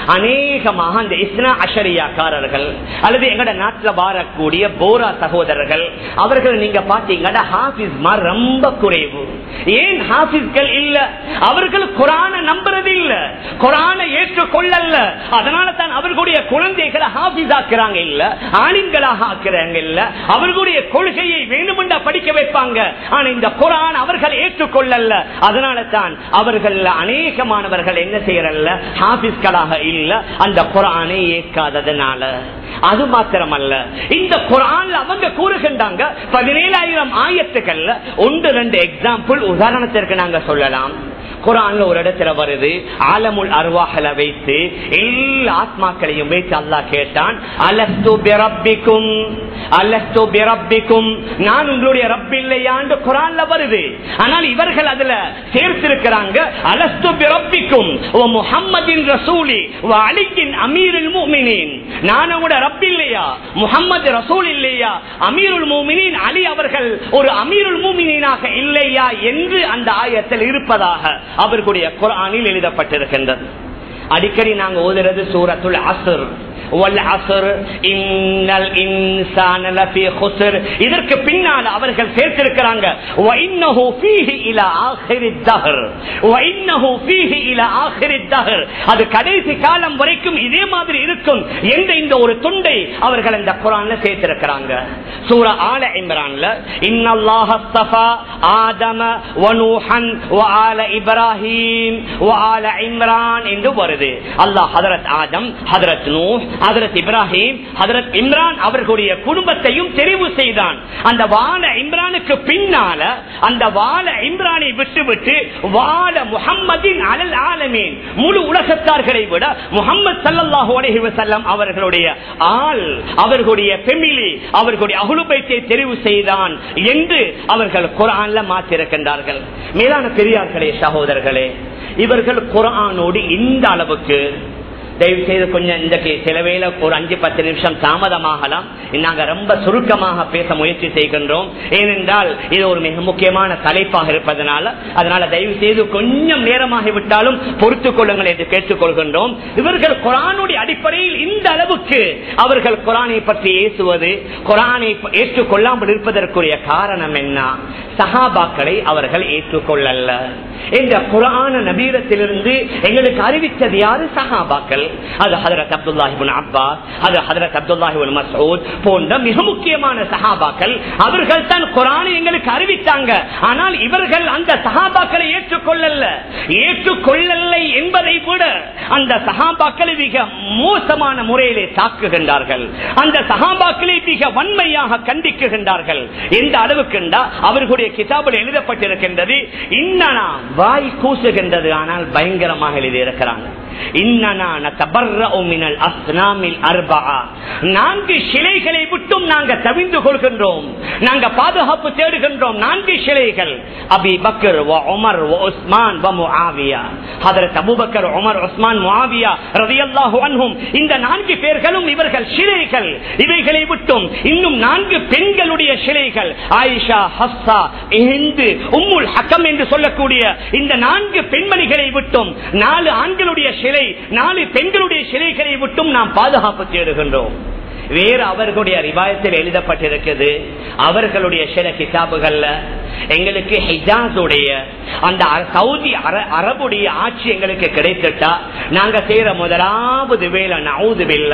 அநேகமாக அந்த இஸ்னா அஷரியாக்காரர்கள் அல்லது எங்கட நாட்டில் வாரக்கூடிய போரா சகோதரர்கள் அவர்கள் நீங்க பாத்தீங்கன்னா ஹாபிஸ் ரொம்ப குறைவு ஏன் ஹாபிஸ்கள் இல்ல அவர்கள் குரான நம்புறது இல்ல குரான ஏற்றுக்கொள்ளல அதனால தான் அவர்களுடைய குழந்தைகளை ஹாபிஸ் ஆக்குறாங்க இல்ல ஆலிம்களாக ஆக்குறாங்க இல்ல அவர்களுடைய கொள்கையை வேண்டுமென்ற படிக்க வைப்பாங்க ஆனா இந்த குரான் அவர்கள் ஏற்றுக்கொள்ளல அதனால தான் அவர்கள் அநேகமானவர்கள் என்ன செய்யறல்ல ஹாபிஸ்களாக இல்ல அந்த குரானை ஏற்காததுனால அது மாத்திரமல்ல இந்த குரான் அவங்க கூறுகின்றாங்க பதினேழாயிரம் ஆயத்துக்கள்ல ஒன்று ரெண்டு எக்ஸாம்பிள் உதாரணத்திற்கு நாங்க சொல்லலாம் குரான்ல ஒரு இடத்துல வருது ஆலமுல் அருவாகல வைத்து எல்லா ஆத்மாக்களையும் வைத்து அல்லாஹ் கேட்டான் அலஸ்து பிரப்பிக்கும் அலஸ்து பிரப்பிக்கும் நான் உங்களுடைய ரப் இல்லையாண்டு குரான்ல வருது ஆனால் இவர்கள் அதுல சேர்த்திருக்கிறாங்க அலஸ்து பிரப்பிக்கும் ஓ முஹம்மதின் ரசூலி ஓ அலிக்கின் அமீரில் மூமினின் நான் உங்களோட ரப் இல்லையா முகம்மது ரசூல் இல்லையா அமீருல் மூமினின் அலி அவர்கள் ஒரு அமீருல் மூமினாக இல்லையா என்று அந்த ஆயத்தில் இருப்பதாக அவர்களுடைய குரானில் எழுதப்பட்டிருக்கின்றது அடிக்கடி நாங்க ஓதுறது சூரத்துல் அசுர் இதற்கு பின்னால் அவர்கள் சேர்த்திருக்கிறாங்க அது கடைசி காலம் வரைக்கும் இதே மாதிரி இருக்கும் என்ற இந்த ஒரு துண்டை அவர்கள் இந்த குரான்ல சேர்த்திருக்கிறாங்க சூர ஆல இம்ரான்ல இன்னல்லாஹ ஆதம வனூஹன் வஆல இப்ராஹிம் வஆல இம்ரான் என்று வருது அல்லாஹ் ஹதரத் ஆதம் ஹதரத் நூ ஹதரத் இப்ராஹிம் ஹதரத் இம்ரான் அவர்களுடைய குடும்பத்தையும் தெரிவு செய்தான் அந்த வாழ இம்ரானுக்கு பின்னால அந்த வாழ இம்ரானை விட்டுவிட்டு வாழ முகம்மதின் அலல் ஆலமீன் முழு உலகத்தார்களை விட முகமது சல்லாஹூ அலஹி வசல்லம் அவர்களுடைய ஆள் அவர்களுடைய பெமிலி அவர்களுடைய அகுலுபைத்தை தெரிவு செய்தான் என்று அவர்கள் குரான்ல மாற்றிருக்கின்றார்கள் மேலான பெரியார்களே சகோதரர்களே இவர்கள் குரானோடு இந்த அளவுக்கு தயவு செய்து கொஞ்சம் இந்த சில வேலை ஒரு அஞ்சு பத்து நிமிஷம் தாமதமாகலாம் நாங்க ரொம்ப சுருக்கமாக பேச முயற்சி செய்கின்றோம் ஏனென்றால் இது ஒரு மிக முக்கியமான தலைப்பாக இருப்பதனால அதனால தயவு செய்து கொஞ்சம் நேரமாகி விட்டாலும் பொறுத்துக் கொள்ளுங்கள் என்று கேட்டுக்கொள்கின்றோம் இவர்கள் குரானுடைய அடிப்படையில் இந்த அளவுக்கு அவர்கள் குரானை பற்றி ஏசுவது குரானை ஏற்றுக்கொள்ளாமல் இருப்பதற்குரிய காரணம் என்ன சஹாபாக்களை அவர்கள் ஏற்றுக்கொள்ளல இந்த குரான நபீரத்திலிருந்து எங்களுக்கு அறிவித்தது யாரு சஹாபாக்கள் அது ஹதரத் அப்துல்லாஹிபின் அப்பாஸ் அது ஹதரத் அப்துல்லாஹிபின் மசூத் போன்ற மிக முக்கியமான சஹாபாக்கள் அவர்கள் தான் குரானை எங்களுக்கு அறிவித்தாங்க ஆனால் இவர்கள் அந்த சஹாபாக்களை ஏற்றுக்கொள்ளல ஏற்றுக்கொள்ளலை என்பதை விட அந்த சஹாபாக்களை மிக மோசமான முறையிலே தாக்குகின்றார்கள் அந்த சஹாபாக்களை மிக வன்மையாக கண்டிக்குகின்றார்கள் எந்த அளவுக்கு அவர்களுடைய கிதாபில் எழுதப்பட்டிருக்கின்றது இன்னனா வாய் கூசுகின்றது ஆனால் பயங்கரமாக எழுதியிருக்கிறாங்க நான்கு சிலைகளை விட்டும் நாங்கள் தவிந்து கொள்கின்றோம் நாங்க பாதுகாப்பு தேடுகின்றோம் நான்கு சிலைகள் அபி பக்கர் உமர் உஸ்மான் அபுபக்கர் உமர் உஸ்மான் முஆவியா ரலியல்லாஹு அன்ஹும் இந்த நான்கு பேர்களும் இவர்கள் சிலைகள் இவைகளை விட்டும் இன்னும் நான்கு பெண்களுடைய சிலைகள் ஆயிஷா ஹஸ்ஸா இஹிந்து உம்முல் ஹக்கம் என்று சொல்லக்கூடிய இந்த நான்கு பெண்மணிகளை விட்டும் நாலு ஆண்களுடைய சிலை நாலு பெண்களுடைய சிலைகளை விட்டும் நாம் பாதுகாப்பு தேடுகின்றோம் வேறு அவர்களுடைய ரிவாயத்தில் எழுதப்பட்டிருக்கிறது அவர்களுடைய சில கிதாபுகள்ல எங்களுக்கு ஹிஜாஸுடைய அந்த சவுதி அரபுடைய ஆட்சி எங்களுக்கு கிடைத்துட்டா நாங்க செய்யற முதலாவது வேலை நவுது வெல்லா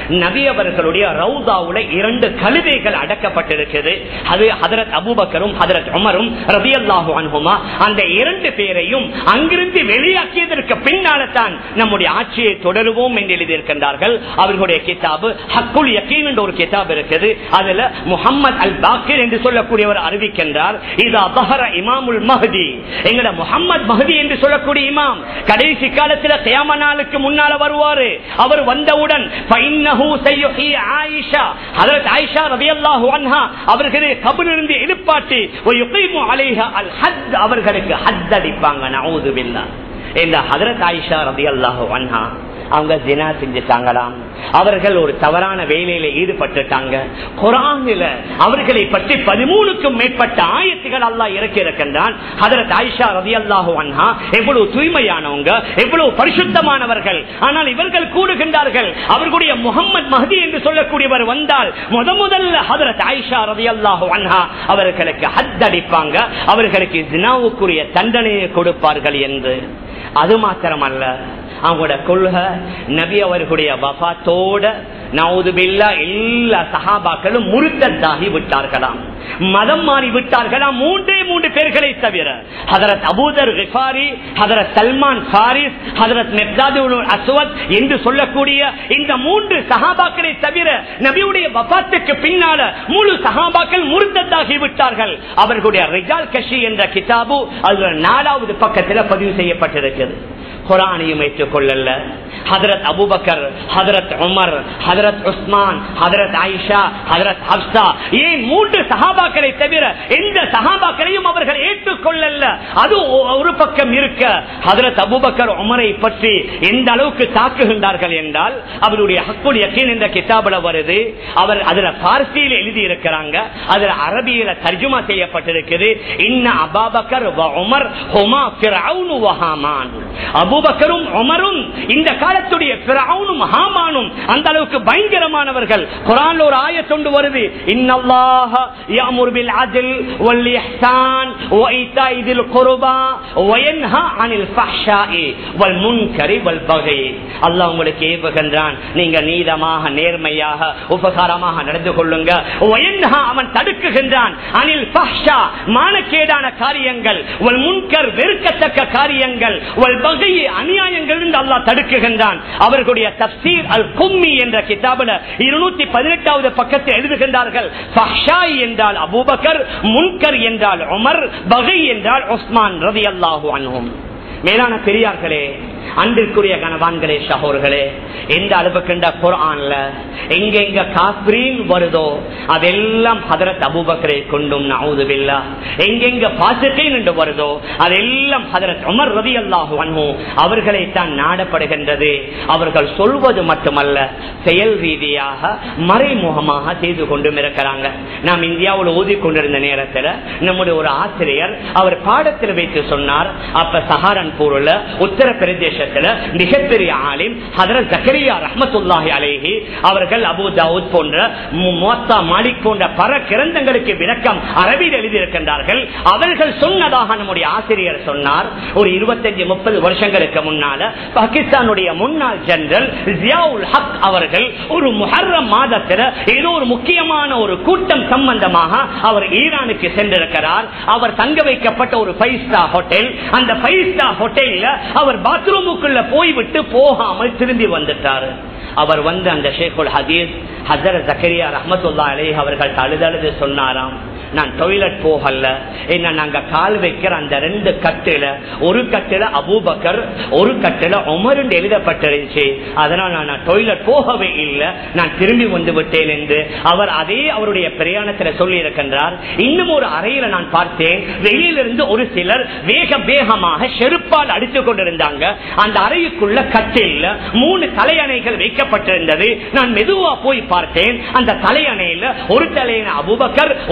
நபி அவர்களுடைய ரவுதாவுல இரண்டு கழுதைகள் அடக்கப்பட்டிருக்கிறது அது ஹதரத் அபுபக்கரும் ஹதரத் உமரும் ரபியல்லாஹு அன்ஹுமா அந்த இரண்டு பேரையும் அங்கிருந்து வெளியாக்கியதற்கு பின்னால தான் நம்முடைய ஆட்சியை தொடருவோம் என்று எழுதியிருக்கின்றார்கள் அவர்களுடைய கிதாபு ஹக்குல் யக்கீன் என்ற ஒரு கிதாப் இருக்குது அதுல முகமது அல் பாக்கிர் என்று சொல்லக்கூடியவர் அறிவிக்கின்றார் இது அபஹர இமாமுல் மஹதி எங்கட முகமது மஹதி என்று சொல்லக்கூடிய இமாம் கடைசி காலத்துல கியாம நாளுக்கு முன்னால வருவாரு அவர் வந்தவுடன் ஃபைன்னஹு சய்யுஹி ஆயிஷா ஹஜரத் ஆயிஷா ரலியல்லாஹு அன்ஹா அவர்களை கபரிலிருந்து எழுப்பாட்டி வயுகீமு அலைஹா அல் ஹத் அவர்களுக்கு ஹத் அடிப்பாங்க நஊது பில்லாஹ் இந்த ஹதரத் ஆயிஷா ரலியல்லாஹு அன்ஹா அவங்க ஜினா செஞ்சுட்டாங்களாம் அவர்கள் ஒரு தவறான வேலையில ஈடுபட்டுட்டாங்க குரானில அவர்களை பற்றி பதிமூணுக்கும் மேற்பட்ட ஆயத்துகள் அல்லாஹ் இறக்கி இருக்கின்றான் ஹதரத் ஆயிஷா ரதி அல்லாஹு அன்ஹா எவ்வளவு தூய்மையானவங்க எவ்வளவு பரிசுத்தமானவர்கள் ஆனால் இவர்கள் கூடுகின்றார்கள் அவர்களுடைய முகமது மஹதி என்று சொல்லக்கூடியவர் வந்தால் முத முதல்ல ஹதரத் ஆயிஷா ரதி அல்லாஹு அன்ஹா அவர்களுக்கு ஹத் அடிப்பாங்க அவர்களுக்கு ஜினாவுக்குரிய தண்டனையை கொடுப்பார்கள் என்று அது மாத்திரமல்ல அவங்களோட கொள்கை நபி அவர்களுடைய வபாத்தோட நவுதுபில்லா எல்லா சகாபாக்களும் முருத்தத்தாகி விட்டார்களாம் மதம் மாறி விட்டார்களாம் மூன்றே மூன்று பேர்களை தவிர ஹதரத் அபூதர் ரிஃபாரி ஹதரத் சல்மான் ஃபாரிஸ் ஹதரத் மெக்தாது அஸ்வத் என்று சொல்லக்கூடிய இந்த மூன்று சகாபாக்களை தவிர நபியுடைய வபாத்துக்கு பின்னால முழு சகாபாக்கள் முருத்தத்தாகி விட்டார்கள் அவர்களுடைய ரிஜால் கஷி என்ற கிதாபு அதுல நாலாவது பக்கத்தில் பதிவு செய்யப்பட்டிருக்கிறது குரானையும் ஏற்றுக் கொள்ளல ஹதரத் அபுபக்கர் ஹதரத் உமர் ஹதரத் உஸ்மான் ஹதரத் ஆயிஷா ஹதரத் ஹப்சா ஏன் மூன்று சகாபாக்களை தவிர எந்த சகாபாக்களையும் அவர்கள் ஏற்றுக்கொள்ளல அது ஒரு பக்கம் இருக்க ஹதரத் அபுபக்கர் உமரை பற்றி எந்த அளவுக்கு தாக்குகின்றார்கள் என்றால் அவருடைய ஹக்குல் யக்கீன் என்ற கிதாபில் வருது அவர் அதுல பார்சியில் எழுதி இருக்கிறாங்க அதுல அரபியில தர்ஜுமா செய்யப்பட்டிருக்குது இன்ன அபாபக்கர் உமர் ஹுமா ஃபிரௌனு வஹாமான் அபூபக்கரும் உமரும் இந்த காலத்துடைய பிறவுனும் ஹாமானும் அந்த அளவுக்கு பயங்கரமானவர்கள் குரான்ல ஒரு ஆயத்தொண்டு வருது இன்னல்லாஹ யஅமுரு பில் அத்ல் வல் இஹ்சான் வ ஈதாஇ தில் குர்பா வ யன்ஹா அனில் ஃபஹ்ஷாஇ வல் முன்கரி வல் பகை அல்லாஹ் உங்களுக்கு ஏவுகின்றான் நீங்க நீதமாக நேர்மையாக உபகாரமாக நடந்து கொள்ளுங்க வ யன்ஹா அவன் தடுக்குகின்றான் அனில் ஃபஹ்ஷா மானக்கேடான காரியங்கள் வல் முன்கர் வெறுக்கத்தக்க காரியங்கள் வல் பகை அநியாயங்கள் அல்லாஹ் தடுக்குகின்றான் அவர்களுடைய தப்சீர் அல் கும்மி என்ற கிதாபில் இருநூத்தி பதினெட்டாவது பக்கத்தை எழுதுகின்றார்கள் ஃபஹ்ஷாய் என்றால் அபூபக்கர் முன்கர் என்றால் உமர் பகை என்றால் உஸ்மான் ரதி அல்லாஹு அன்ஹும் மேலான பெரியார்களே அன்பிற்குரிய கனவான்களே சகோர்களே எந்த அளவுக்குண்ட குரான்ல எங்க எங்க காஸ்ரீன் வருதோ அதெல்லாம் ஹதரத் அபுபக்கரை கொண்டும் நவுதுபில்லா எங்கெங்க பாசிட்டே நின்று வருதோ அதெல்லாம் ஹதரத் உமர் ரதி அல்லாஹு அன்ஹு அவர்களை தான் நாடப்படுகின்றது அவர்கள் சொல்வது மட்டுமல்ல செயல் ரீதியாக மறைமுகமாக செய்து கொண்டும் இருக்கிறாங்க நாம் இந்தியாவில் ஓதி கொண்டிருந்த நேரத்தில் நம்முடைய ஒரு ஆசிரியர் அவர் பாடத்தில் வைத்து சொன்னார் அப்ப சஹாரன்பூர்ல உத்தரப்பிரதேசத்துல மிகப்பெரிய ஆலிம் ஹதரத் ஜக்கரியா ரஹமத்துல்லாஹி அலேஹி அவர்கள் அபு தாவூத் போன்ற மோத்தா மாலிக் போன்ற பல கிரந்தங்களுக்கு விளக்கம் அரபியில் எழுதியிருக்கின்றார்கள் அவர்கள் சொன்னதாக நம்முடைய ஆசிரியர் சொன்னார் ஒரு இருபத்தஞ்சு முப்பது வருஷங்களுக்கு முன்னால பாகிஸ்தானுடைய முன்னாள் ஜெனரல் ஜியாவுல் ஹக் அவர்கள் ஒரு முஹர்ரம் மாதத்தில் ஏதோ ஒரு முக்கியமான ஒரு கூட்டம் சம்பந்தமாக அவர் ஈரானுக்கு சென்றிருக்கிறார் அவர் தங்க வைக்கப்பட்ட ஒரு ஃபைவ் ஸ்டார் ஹோட்டல் அந்த ஃபைவ் ஸ்டார் ஹோட்டல்ல அவர் பாத்ரூமுக்குள்ள போய்விட்டு போகாமல் திரும்பி வந்துட்டாரு அவர் வந்து அந்த ஷேகுல் ஹதீஸ் ஹசர ஜக்கரியா ரஹமத்துல்லா அலே அவர்கள் அழுதழுது சொன்னாராம் நான் டொய்லெட் போகல என்ன நாங்க கால் வைக்கிற அந்த ரெண்டு கட்டில ஒரு கட்டில அபூபக்கர் ஒரு கட்டில உமருண்டு எழுதப்பட்டிருந்துச்சு அதனால் நான் டொய்லெட் போகவே இல்லை நான் திரும்பி வந்து விட்டேன் என்று அவர் அதே அவருடைய பிரயாணத்தில் சொல்லி இருக்கின்றார் இன்னும் ஒரு அறையில நான் பார்த்தேன் வெளியிலிருந்து ஒரு சிலர் வேக வேகமாக செருப்பால் அடித்துக் கொண்டிருந்தாங்க அந்த அறைக்குள்ள கட்டில் மூணு தலையணைகள் வைக்கப்பட்டிருந்தது நான் மெதுவா போய் பார்த்தேன் அந்த தலையணையில ஒரு தலையணை அபுபக்கர் ஒரு தலையணை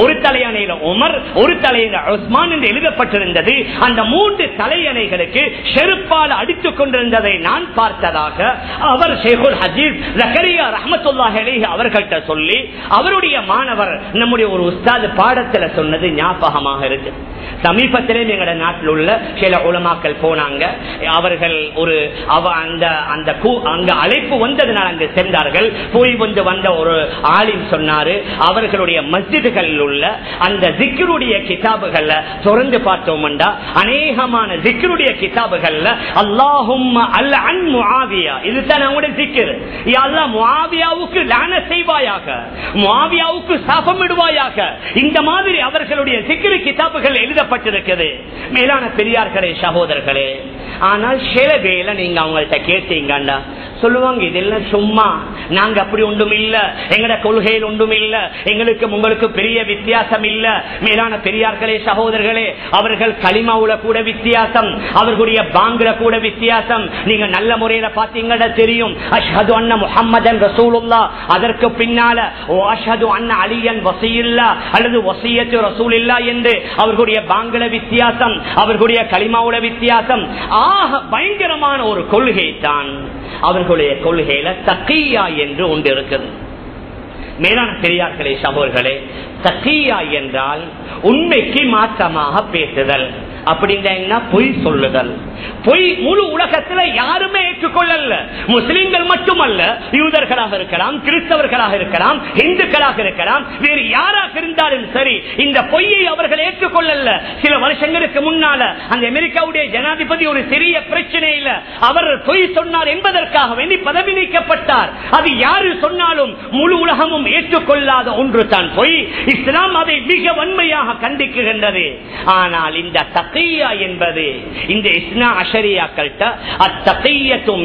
தலையணையில உமர் ஒரு தலையில உஸ்மான் என்று எழுதப்பட்டிருந்தது அந்த மூன்று தலையணைகளுக்கு செருப்பால் அடித்துக் கொண்டிருந்ததை நான் பார்த்ததாக அவர் ஷேகுல் ஹஜீஸ் ஜக்கரியா ரஹமத்துல்லாஹி அலைஹி அவர்கள்ட்ட சொல்லி அவருடைய மாணவர் நம்முடைய ஒரு உஸ்தாது பாடத்துல சொன்னது ஞாபகமாக இருக்கு சமீபத்திலே எங்களோட நாட்டில் உள்ள சில உலமாக்கள் போனாங்க அவர்கள் ஒரு அவ அந்த அந்த கூ- அங்க அழைப்பு வந்ததுனால் அங்கு சென்றார்கள் போய் வந்து வந்த ஒரு ஆலிம் சொன்னாரு அவர்களுடைய மஸ்ஜிதுகளில் உள்ள அந்த ஜிக்கருடைய கிதாபுகள்ல திறந்து பார்த்தோம்டா அநேகமான ஜிக்கருடைய கிதாபுகள்ல அல்லாஹும் அல்ல அன் முஆவியா இதுதான் அவங்களுடைய ஜிக்கர் யா அல்லாஹ் முஆவியாவுக்கு லான செய்வாயாக முஆவியாவுக்கு சாபமிடுவாயாக இந்த மாதிரி அவர்களுடைய ஜிக்கரு கிதாபுகள் எழுதப்பட்டிருக்கிறது மேலான பெரியார்களே சகோதரர்களே ஆனால் சில வேலை நீங்க அவங்கள்ட்ட கேட்டீங்கண்டா சொல்லுவாங்க இதெல்லாம் சும்மா நாங்க அப்படி ஒன்றும் இல்ல எங்கட கொள்கையில் ஒன்றும் இல்ல எங்களுக்கு உங்களுக்கு பெரிய வித்தியாசம் இல்ல மேலான பெரியார்களே சகோதரர்களே அவர்கள் களிமாவுல கூட வித்தியாசம் அவர்களுடைய பாங்குல கூட வித்தியாசம் நீங்க நல்ல முறையில பாத்தீங்கன்னா தெரியும் அஷ்ஹது அண்ண முஹம்மதன் ரசூலுல்லா அதற்கு பின்னால ஓ அஷ்ஹது அண்ண அலியன் வசியில்லா அல்லது வசியத்து ரசூல் இல்லா என்று அவர்களுடைய பாங்குல வித்தியாசம் அவர்களுடைய களிமாவுல வித்தியாசம் ஆக பயங்கரமான ஒரு கொள்கை தான் அவர்களுடைய கொள்கையில தக்கியா என்று ஒன்று இருக்குது மேலான பெரியார்களே சகோதர்களே தக்கியா என்றால் உண்மைக்கு மாற்றமாக பேசுதல் அப்படின்னா பொய் சொல்லுதல் பொய் முழு உலகத்துல யாருமே ஏற்றுக்கொள்ளல முஸ்லிம்கள் மட்டுமல்ல யூதர்களாக இருக்கலாம் கிறிஸ்தவர்களாக இருக்கலாம் இந்துக்களாக இருக்கலாம் வேறு யாராக இருந்தாலும் சரி இந்த பொய்யை அவர்கள் ஏற்றுக்கொள்ளல சில வருஷங்களுக்கு முன்னால அந்த அமெரிக்காவுடைய ஜனாதிபதி ஒரு சிறிய பிரச்சனையில அவர் பொய் சொன்னார் என்பதற்காக வேண்டி பதவி நீக்கப்பட்டார் அது யாரு சொன்னாலும் முழு உலகமும் ஏற்றுக்கொள்ளாத ஒன்று தான் பொய் இஸ்லாம் அதை மிக வன்மையாக கண்டிக்குகின்றது ஆனால் இந்த தக்கையா என்பது இந்த இஸ்னா அஷரியாக்கள்கிட்ட அத்தகையத்தும்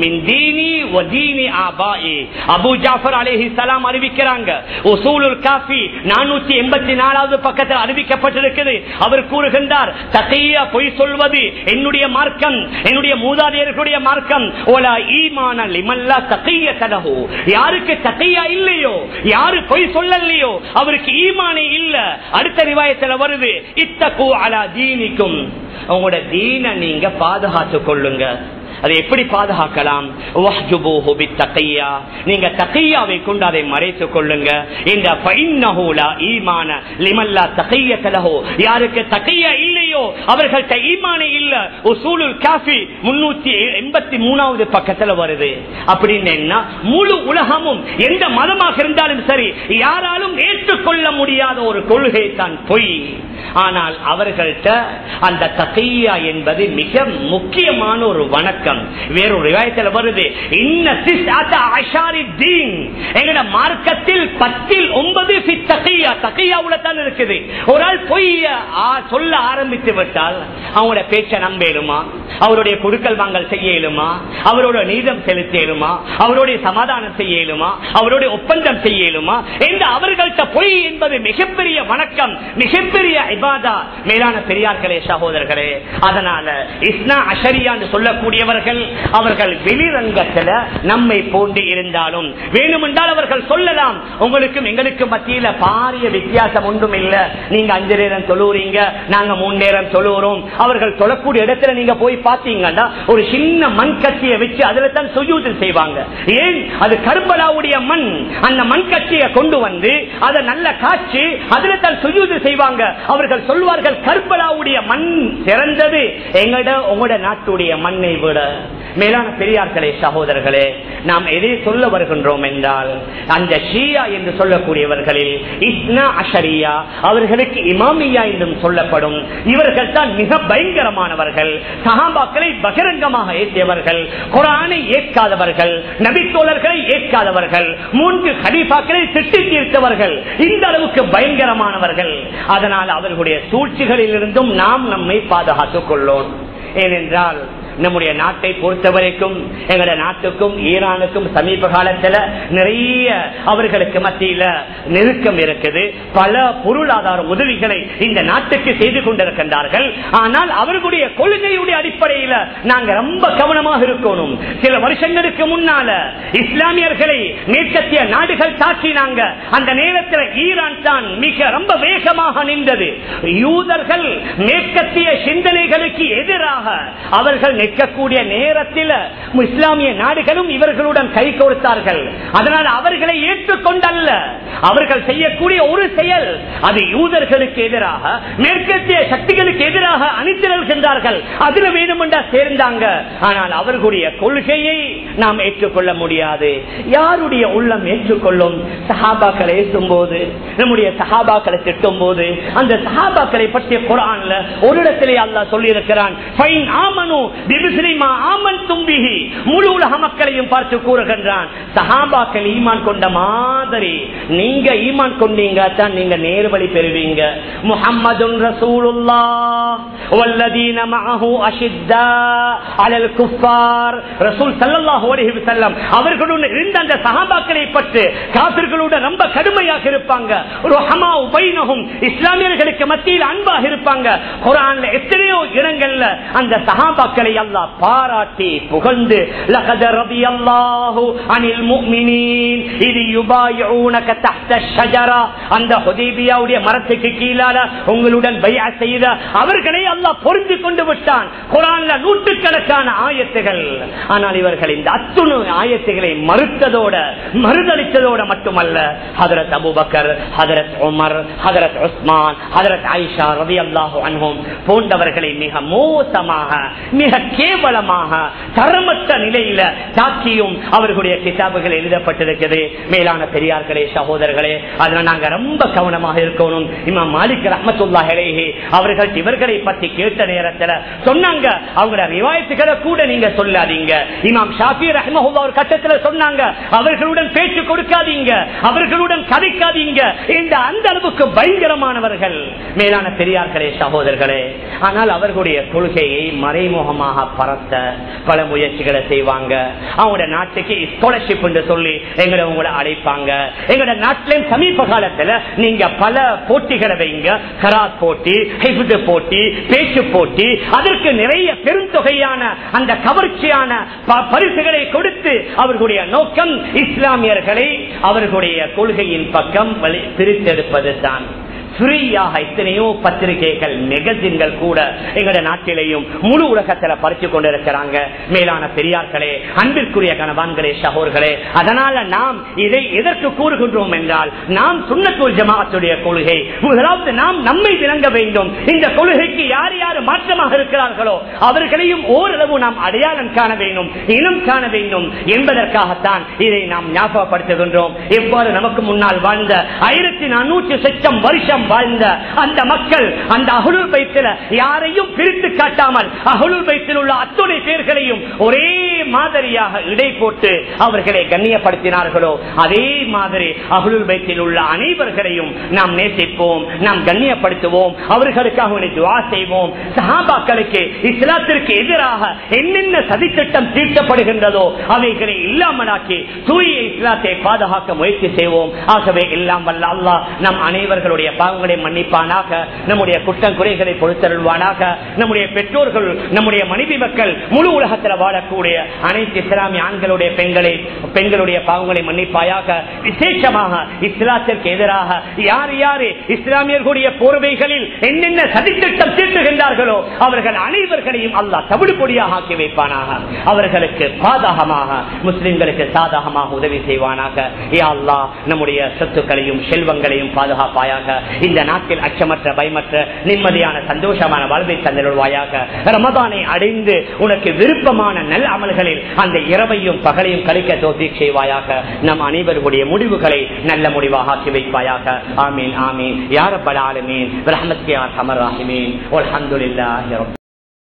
அபு ஜாஃபர் அலேஹி சலாம் அறிவிக்கிறாங்க உசூலுல் காஃபி நானூத்தி எண்பத்தி நாலாவது பக்கத்தில் அறிவிக்கப்பட்டிருக்கிறது அவர் கூறுகின்றார் தகையா பொய் சொல்வது என்னுடைய மார்க்கம் என்னுடைய மூதாதையர்களுடைய மார்க்கம் ஓலா ஈமான லிமல்லா தகைய கதகு யாருக்கு தகையா இல்லையோ யாரு பொய் சொல்லலையோ அவருக்கு ஈமானே இல்ல அடுத்த ரிவாயத்தில் வருது இத்தகு அலா தீனிக்கும் உங்களோட தீனை நீங்க பாதுகாத்துக் கொள்ளுங்க அதை எப்படி பாதுகாக்கலாம் வஹ்ஜுபூஹு பித்தகையா. நீங்க தகையாவை கொண்டு அதை மறைத்துக் கொள்ளுங்க இந்த ஃபைன்னஹு லா ஈமான லிமல்லா தகையத லஹு. யாருக்கு தகையா இல்லையோ அவர்கள்ட்ட ஈமானே இல்ல உசூலுல் காஃபி முன்னூத்தி எண்பத்தி மூணாவது பக்கத்துல வருது அப்படின்னு என்ன முழு உலகமும் எந்த மதமாக இருந்தாலும் சரி யாராலும் ஏற்றுக்கொள்ள முடியாத ஒரு கொள்கை தான் பொய் ஆனால் அவர்கள்ட்ட அந்த தகையா என்பது மிக முக்கியமான ஒரு வணக்கம் வேறொரு விவாயத்தில் வருது இன்ன சிஸ்ஆத்த அஷாரி தீன். எங்கட மார்க்கத்தில் பத்தில் ஒன்பது ஃபித் தகையா தகையாவுல தான் இருக்குது ஒரு ஆள் பொய்ய ஆ, சொல்ல ஆரம்பித்து விட்டால் அவங்களோட பேச்சை நம்பேலுமா அவருடைய கொடுக்கல் வாங்கல் செய்ய இயலுமா அவரோட நீதம் செலுத்த இயலுமா அவருடைய சமாதானம் செய்ய இயலுமா அவருடைய ஒப்பந்தம் செய்ய இயலுமா என்று அவர்கள்ட்ட பொய் என்பது மிகப்பெரிய வணக்கம் மிகப்பெரிய இபாதா மேலான பெரியார்களே சகோதரர்களே அதனால இஸ்னா அஷரியா என்று சொல்லக்கூடியவர்கள் அவர்கள் வெளிரங்கத்துல நம்மை போன்று இருந்தாலும் வேணுமென்றால் அவர்கள் சொல்லலாம் உங்களுக்கும் எங்களுக்கும் மத்தியில பாரிய வித்தியாசம் ஒன்றும் இல்ல நீங்க அஞ்சு நேரம் தொழுறீங்க நாங்க மூணு நேரம் தொழுகிறோம் அவர்கள் தொழக்கூடிய இடத்துல நீங்க போய் பார்த்தீங்கன்னா ஒரு சின்ன மண் கட்டியை வச்சு அதுல தான் சுஜூது செய்வாங்க ஏன் அது கர்பலாவுடைய மண் அந்த மண் கட்டியை கொண்டு வந்து அதை நல்ல காய்ச்சி அதுல தான் சுஜூது செய்வாங்க அவர்கள் சொல்வார்கள் கர்பலாவுடைய மண் சிறந்தது எங்கட உங்களோட நாட்டுடைய மண்ணை விட மேலான பெரியார்களே சகோதரர்களே நாம் எதை சொல்ல வருகின்றோம் என்றால் அந்த ஷியா என்று சொல்லக்கூடியவர்களில் இஸ்னா அஷரியா அவர்களுக்கு இமாமியா என்றும் சொல்லப்படும் இவர்கள் தான் மிக பயங்கரமானவர்கள் சஹாபாக்களை பகிரங்கமாக ஏற்றியவர்கள் குரானை ஏற்காதவர்கள் நபித்தோழர்களை ஏற்காதவர்கள் மூன்று ஹலீஃபாக்களை திட்டி தீர்த்தவர்கள் இந்த அளவுக்கு பயங்கரமானவர்கள் அதனால் அவர்களுடைய சூழ்ச்சிகளில் இருந்தும் நாம் நம்மை பாதுகாத்துக் கொள்ளோம் ஏனென்றால் நம்முடைய நாட்டை பொறுத்த வரைக்கும் எங்களுடைய நாட்டுக்கும் ஈரானுக்கும் சமீப காலத்துல நிறைய அவர்களுக்கு மத்தியில நெருக்கம் இருக்குது பல பொருளாதார உதவிகளை இந்த நாட்டுக்கு செய்து கொண்டிருக்கின்றார்கள் ஆனால் அவர்களுடைய கொள்கையுடைய அடிப்படையில நாங்க ரொம்ப கவனமாக இருக்கணும் சில வருஷங்களுக்கு முன்னால இஸ்லாமியர்களை மேற்கத்திய நாடுகள் தாக்கினாங்க அந்த நேரத்தில் ஈரான் தான் மிக ரொம்ப வேகமாக நின்றது யூதர்கள் மேற்கத்திய சிந்தனைகளுக்கு எதிராக அவர்கள் நிற்கக்கூடிய நேரத்தில் இஸ்லாமிய நாடுகளும் இவர்களுடன் கை கொடுத்தார்கள் அதனால் அவர்களை ஏற்றுக்கொண்டல்ல அவர்கள் செய்யக்கூடிய ஒரு செயல் அது யூதர்களுக்கு எதிராக மேற்கத்திய சக்திகளுக்கு எதிராக அணிதிரள்கின்றார்கள் அதுல வேணுமென்றா சேர்ந்தாங்க ஆனால் அவர்களுடைய கொள்கையை நாம் ஏற்றுக்கொள்ள முடியாது யாருடைய உள்ளம் ஏற்றுக்கொள்ளும் சஹாபாக்களை ஏற்றும் போது நம்முடைய சஹாபாக்களை திட்டும் போது அந்த சஹாபாக்களை பற்றிய குரான்ல ஒரு இடத்திலே அல்லாஹ் சொல்லி இருக்கிறான் முழு உலக மக்களையும் பார்த்து கூறுகின்றான் சஹாபாக்கள் ஈமான் கொண்ட மாதிரி நீங்க ஈமான் கொண்டீங்க தான் நீங்க நேர்வழி பெறுவீங்க முஹம்மது ரசூலுல்லா والذين معه أشداء على الكفار رسول صلى الله عليه وسلم அவர்களுடன் இருந்த அந்த சஹாபாக்களை பற்றி காபிர்களுடன் ரொம்ப கடுமையாக இருப்பாங்க ருஹமா உபைனஹும் இஸ்லாமியர்களுக்கு மத்தியில் அன்பாக இருப்பாங்க குர்ஆன்ல எத்தனையோ இடங்கள்ல அந்த சஹாபாக்களை அல்லாஹ் பாராட்டி புகழ்ந்து லகத ரபியல்லாஹு அனில் முஃமினீன் இது யுபாயிஊனக தஹ்த ஷஜரா அந்த ஹுதைபியாவுடைய மரத்துக்கு கீழால உங்களுடன் பையா செய்த அவர்களை அல்லாஹ் பொருந்து கொண்டு விட்டான் குரான்ல நூற்றுக்கணக்கான ஆயத்துகள் ஆனால் இவர்கள் இந்த அத்துணு ஆயத்துகளை மறுத்ததோட மறுதளித்ததோட மட்டுமல்ல ஹதரத் அபுபக்கர் ஹதரத் உமர் ஹதரத் உஸ்மான் ஹதரத் ஆயிஷா ரவி அல்லாஹு அன்ஹும் போன்றவர்களை மிக மோசமாக மிக கேவலமாக தரமற்ற நிலையில தாக்கியும் அவர்களுடைய கிதாபுகள் எழுதப்பட்டிருக்கிறது மேலான பெரியார்களே சகோதரர்களே அதனால நாங்க ரொம்ப கவனமாக இருக்கணும் இமாம் மாலிக் ரஹமத்துல்லா அவர்கள் இவர்களை பத்தி கேட்ட நேரத்துல சொன்னாங்க அவங்களோட ரிவாயத்துக்களை கூட நீங்க சொல்லாதீங்க இமாம் ஷாஃபி ரஹ்மஹுல்லா ஒரு கட்டத்துல சொன்னாங்க அவர்களுடன் பேச்சு கொடுக்காதீங்க அவர்களுடன் கதைக்காதீங்க இந்த அந்த அளவுக்கு பயங்கரமானவர்கள் மேலான பெரியார்களே சகோதரர்களே ஆனால் அவர்களுடைய கொள்கையை மறைமுகமாக பரத்த பல முயற்சிகளை செய்வாங்க அவங்களோட நாட்டுக்கு ஸ்காலர்ஷிப் என்று சொல்லி எங்களை உங்களை அழைப்பாங்க எங்களோட நாட்டிலும் சமீப காலத்துல நீங்க பல போட்டிகளை வைங்க கராத் போட்டி ஹிஃபுது போட்டி பேச்சு போட்டி அதற்கு நிறைய பெருந்தொகையான அந்த கவர்ச்சியான ப- பரிசுகளை கொடுத்து அவர்களுடைய நோக்கம் இஸ்லாமியர்களை அவர்களுடைய கொள்கையின் பக்கம் வழி- பிரித்தெடுப்பது தான் ஃப்ரீயாக எத்தனையோ பத்திரிகைகள் மெகசின்கள் கூட எங்கட நாட்டிலேயும் முழு உலகத்துல பறிச்சு கொண்டிருக்கிறாங்க மேலான பெரியார்களே அன்பிற்குரிய கணவான்களே சகோர்களே அதனால நாம் இதை எதற்கு கூறுகின்றோம் என்றால் நாம் சுண்ணத்தூர் ஜமாத்துடைய கொள்கை முதலாவது நாம் நம்மை விளங்க வேண்டும் இந்த கொள்கைக்கு யார் யார் மாற்றமாக இருக்கிறார்களோ அவர்களையும் ஓரளவு நாம் அடையாளம் காண வேண்டும் இனம் காண வேண்டும் என்பதற்காகத்தான் இதை நாம் ஞாபகப்படுத்துகின்றோம் எவ்வாறு நமக்கு முன்னால் வாழ்ந்த ஆயிரத்தி நானூற்றி சொச்சம் வருஷம் வாழ்ந்த அந்த மக்கள் அந்த அகுலுர் பைத்தில யாரையும் பிரித்து காட்டாமல் அகுலுர் பைத்தில் உள்ள அத்துணை பேர்களையும் ஒரே மாதிரியாக இடை போட்டு அவர்களை கண்ணியப்படுத்தினார்களோ அதே மாதிரி அகுலுர் பைத்தில் உள்ள அனைவர்களையும் நாம் நேசிப்போம் நாம் கண்ணியப்படுத்துவோம் அவர்களுக்காக ஒரு துவா செய்வோம் சஹாபாக்களுக்கு இஸ்லாத்திற்கு எதிராக என்னென்ன சதித்திட்டம் தீர்க்கப்படுகின்றதோ அவைகளை இல்லாமலாக்கி தூய இஸ்லாத்தை பாதுகாக்க முயற்சி செய்வோம் ஆகவே எல்லாம் வல்ல அல்லாஹ் நம் அனைவர்களுடைய பாவங்களை மன்னிப்பானாக நம்முடைய குற்றம் குறைகளை பொறுத்தருள்வானாக நம்முடைய பெற்றோர்கள் நம்முடைய மனைவி மக்கள் முழு உலகத்தில் வாழக்கூடிய அனைத்து இஸ்லாமிய ஆண்களுடைய பெண்களை பெண்களுடைய பாவங்களை மன்னிப்பாயாக விசேஷமாக இஸ்லாத்திற்கு எதிராக யார் யாரு இஸ்லாமியர்களுடைய போர்வைகளில் என்னென்ன சதித்திட்டம் தீர்த்துகின்றார்களோ அவர்கள் அனைவர்களையும் அல்லாஹ் தவிடு பொடியாக ஆக்கி வைப்பானாக அவர்களுக்கு பாதகமாக முஸ்லிம்களுக்கு சாதகமாக உதவி செய்வானாக யா அல்லாஹ் நம்முடைய சொத்துக்களையும் செல்வங்களையும் பாதுகாப்பாயாக இந்த நாட்டில் அச்சமற்ற பயமற்ற நிம்மதியான சந்தோஷமான வாழ்வை தந்திருவாயாக ரமதானை அடைந்து உனக்கு விருப்பமான நல் அமல்களில் அந்த இரவையும் பகலையும் கழிக்க தோத்தி செய்வாயாக நம் அனைவருடைய முடிவுகளை நல்ல முடிவாக ஆக்கி வைப்பாயாக ஆமீன் ஆமீன் யார பல ஆலமீன் ரஹமத் கே அமர் ராஹிமீன் அல்ஹம்துலில்லாஹி ரப்பி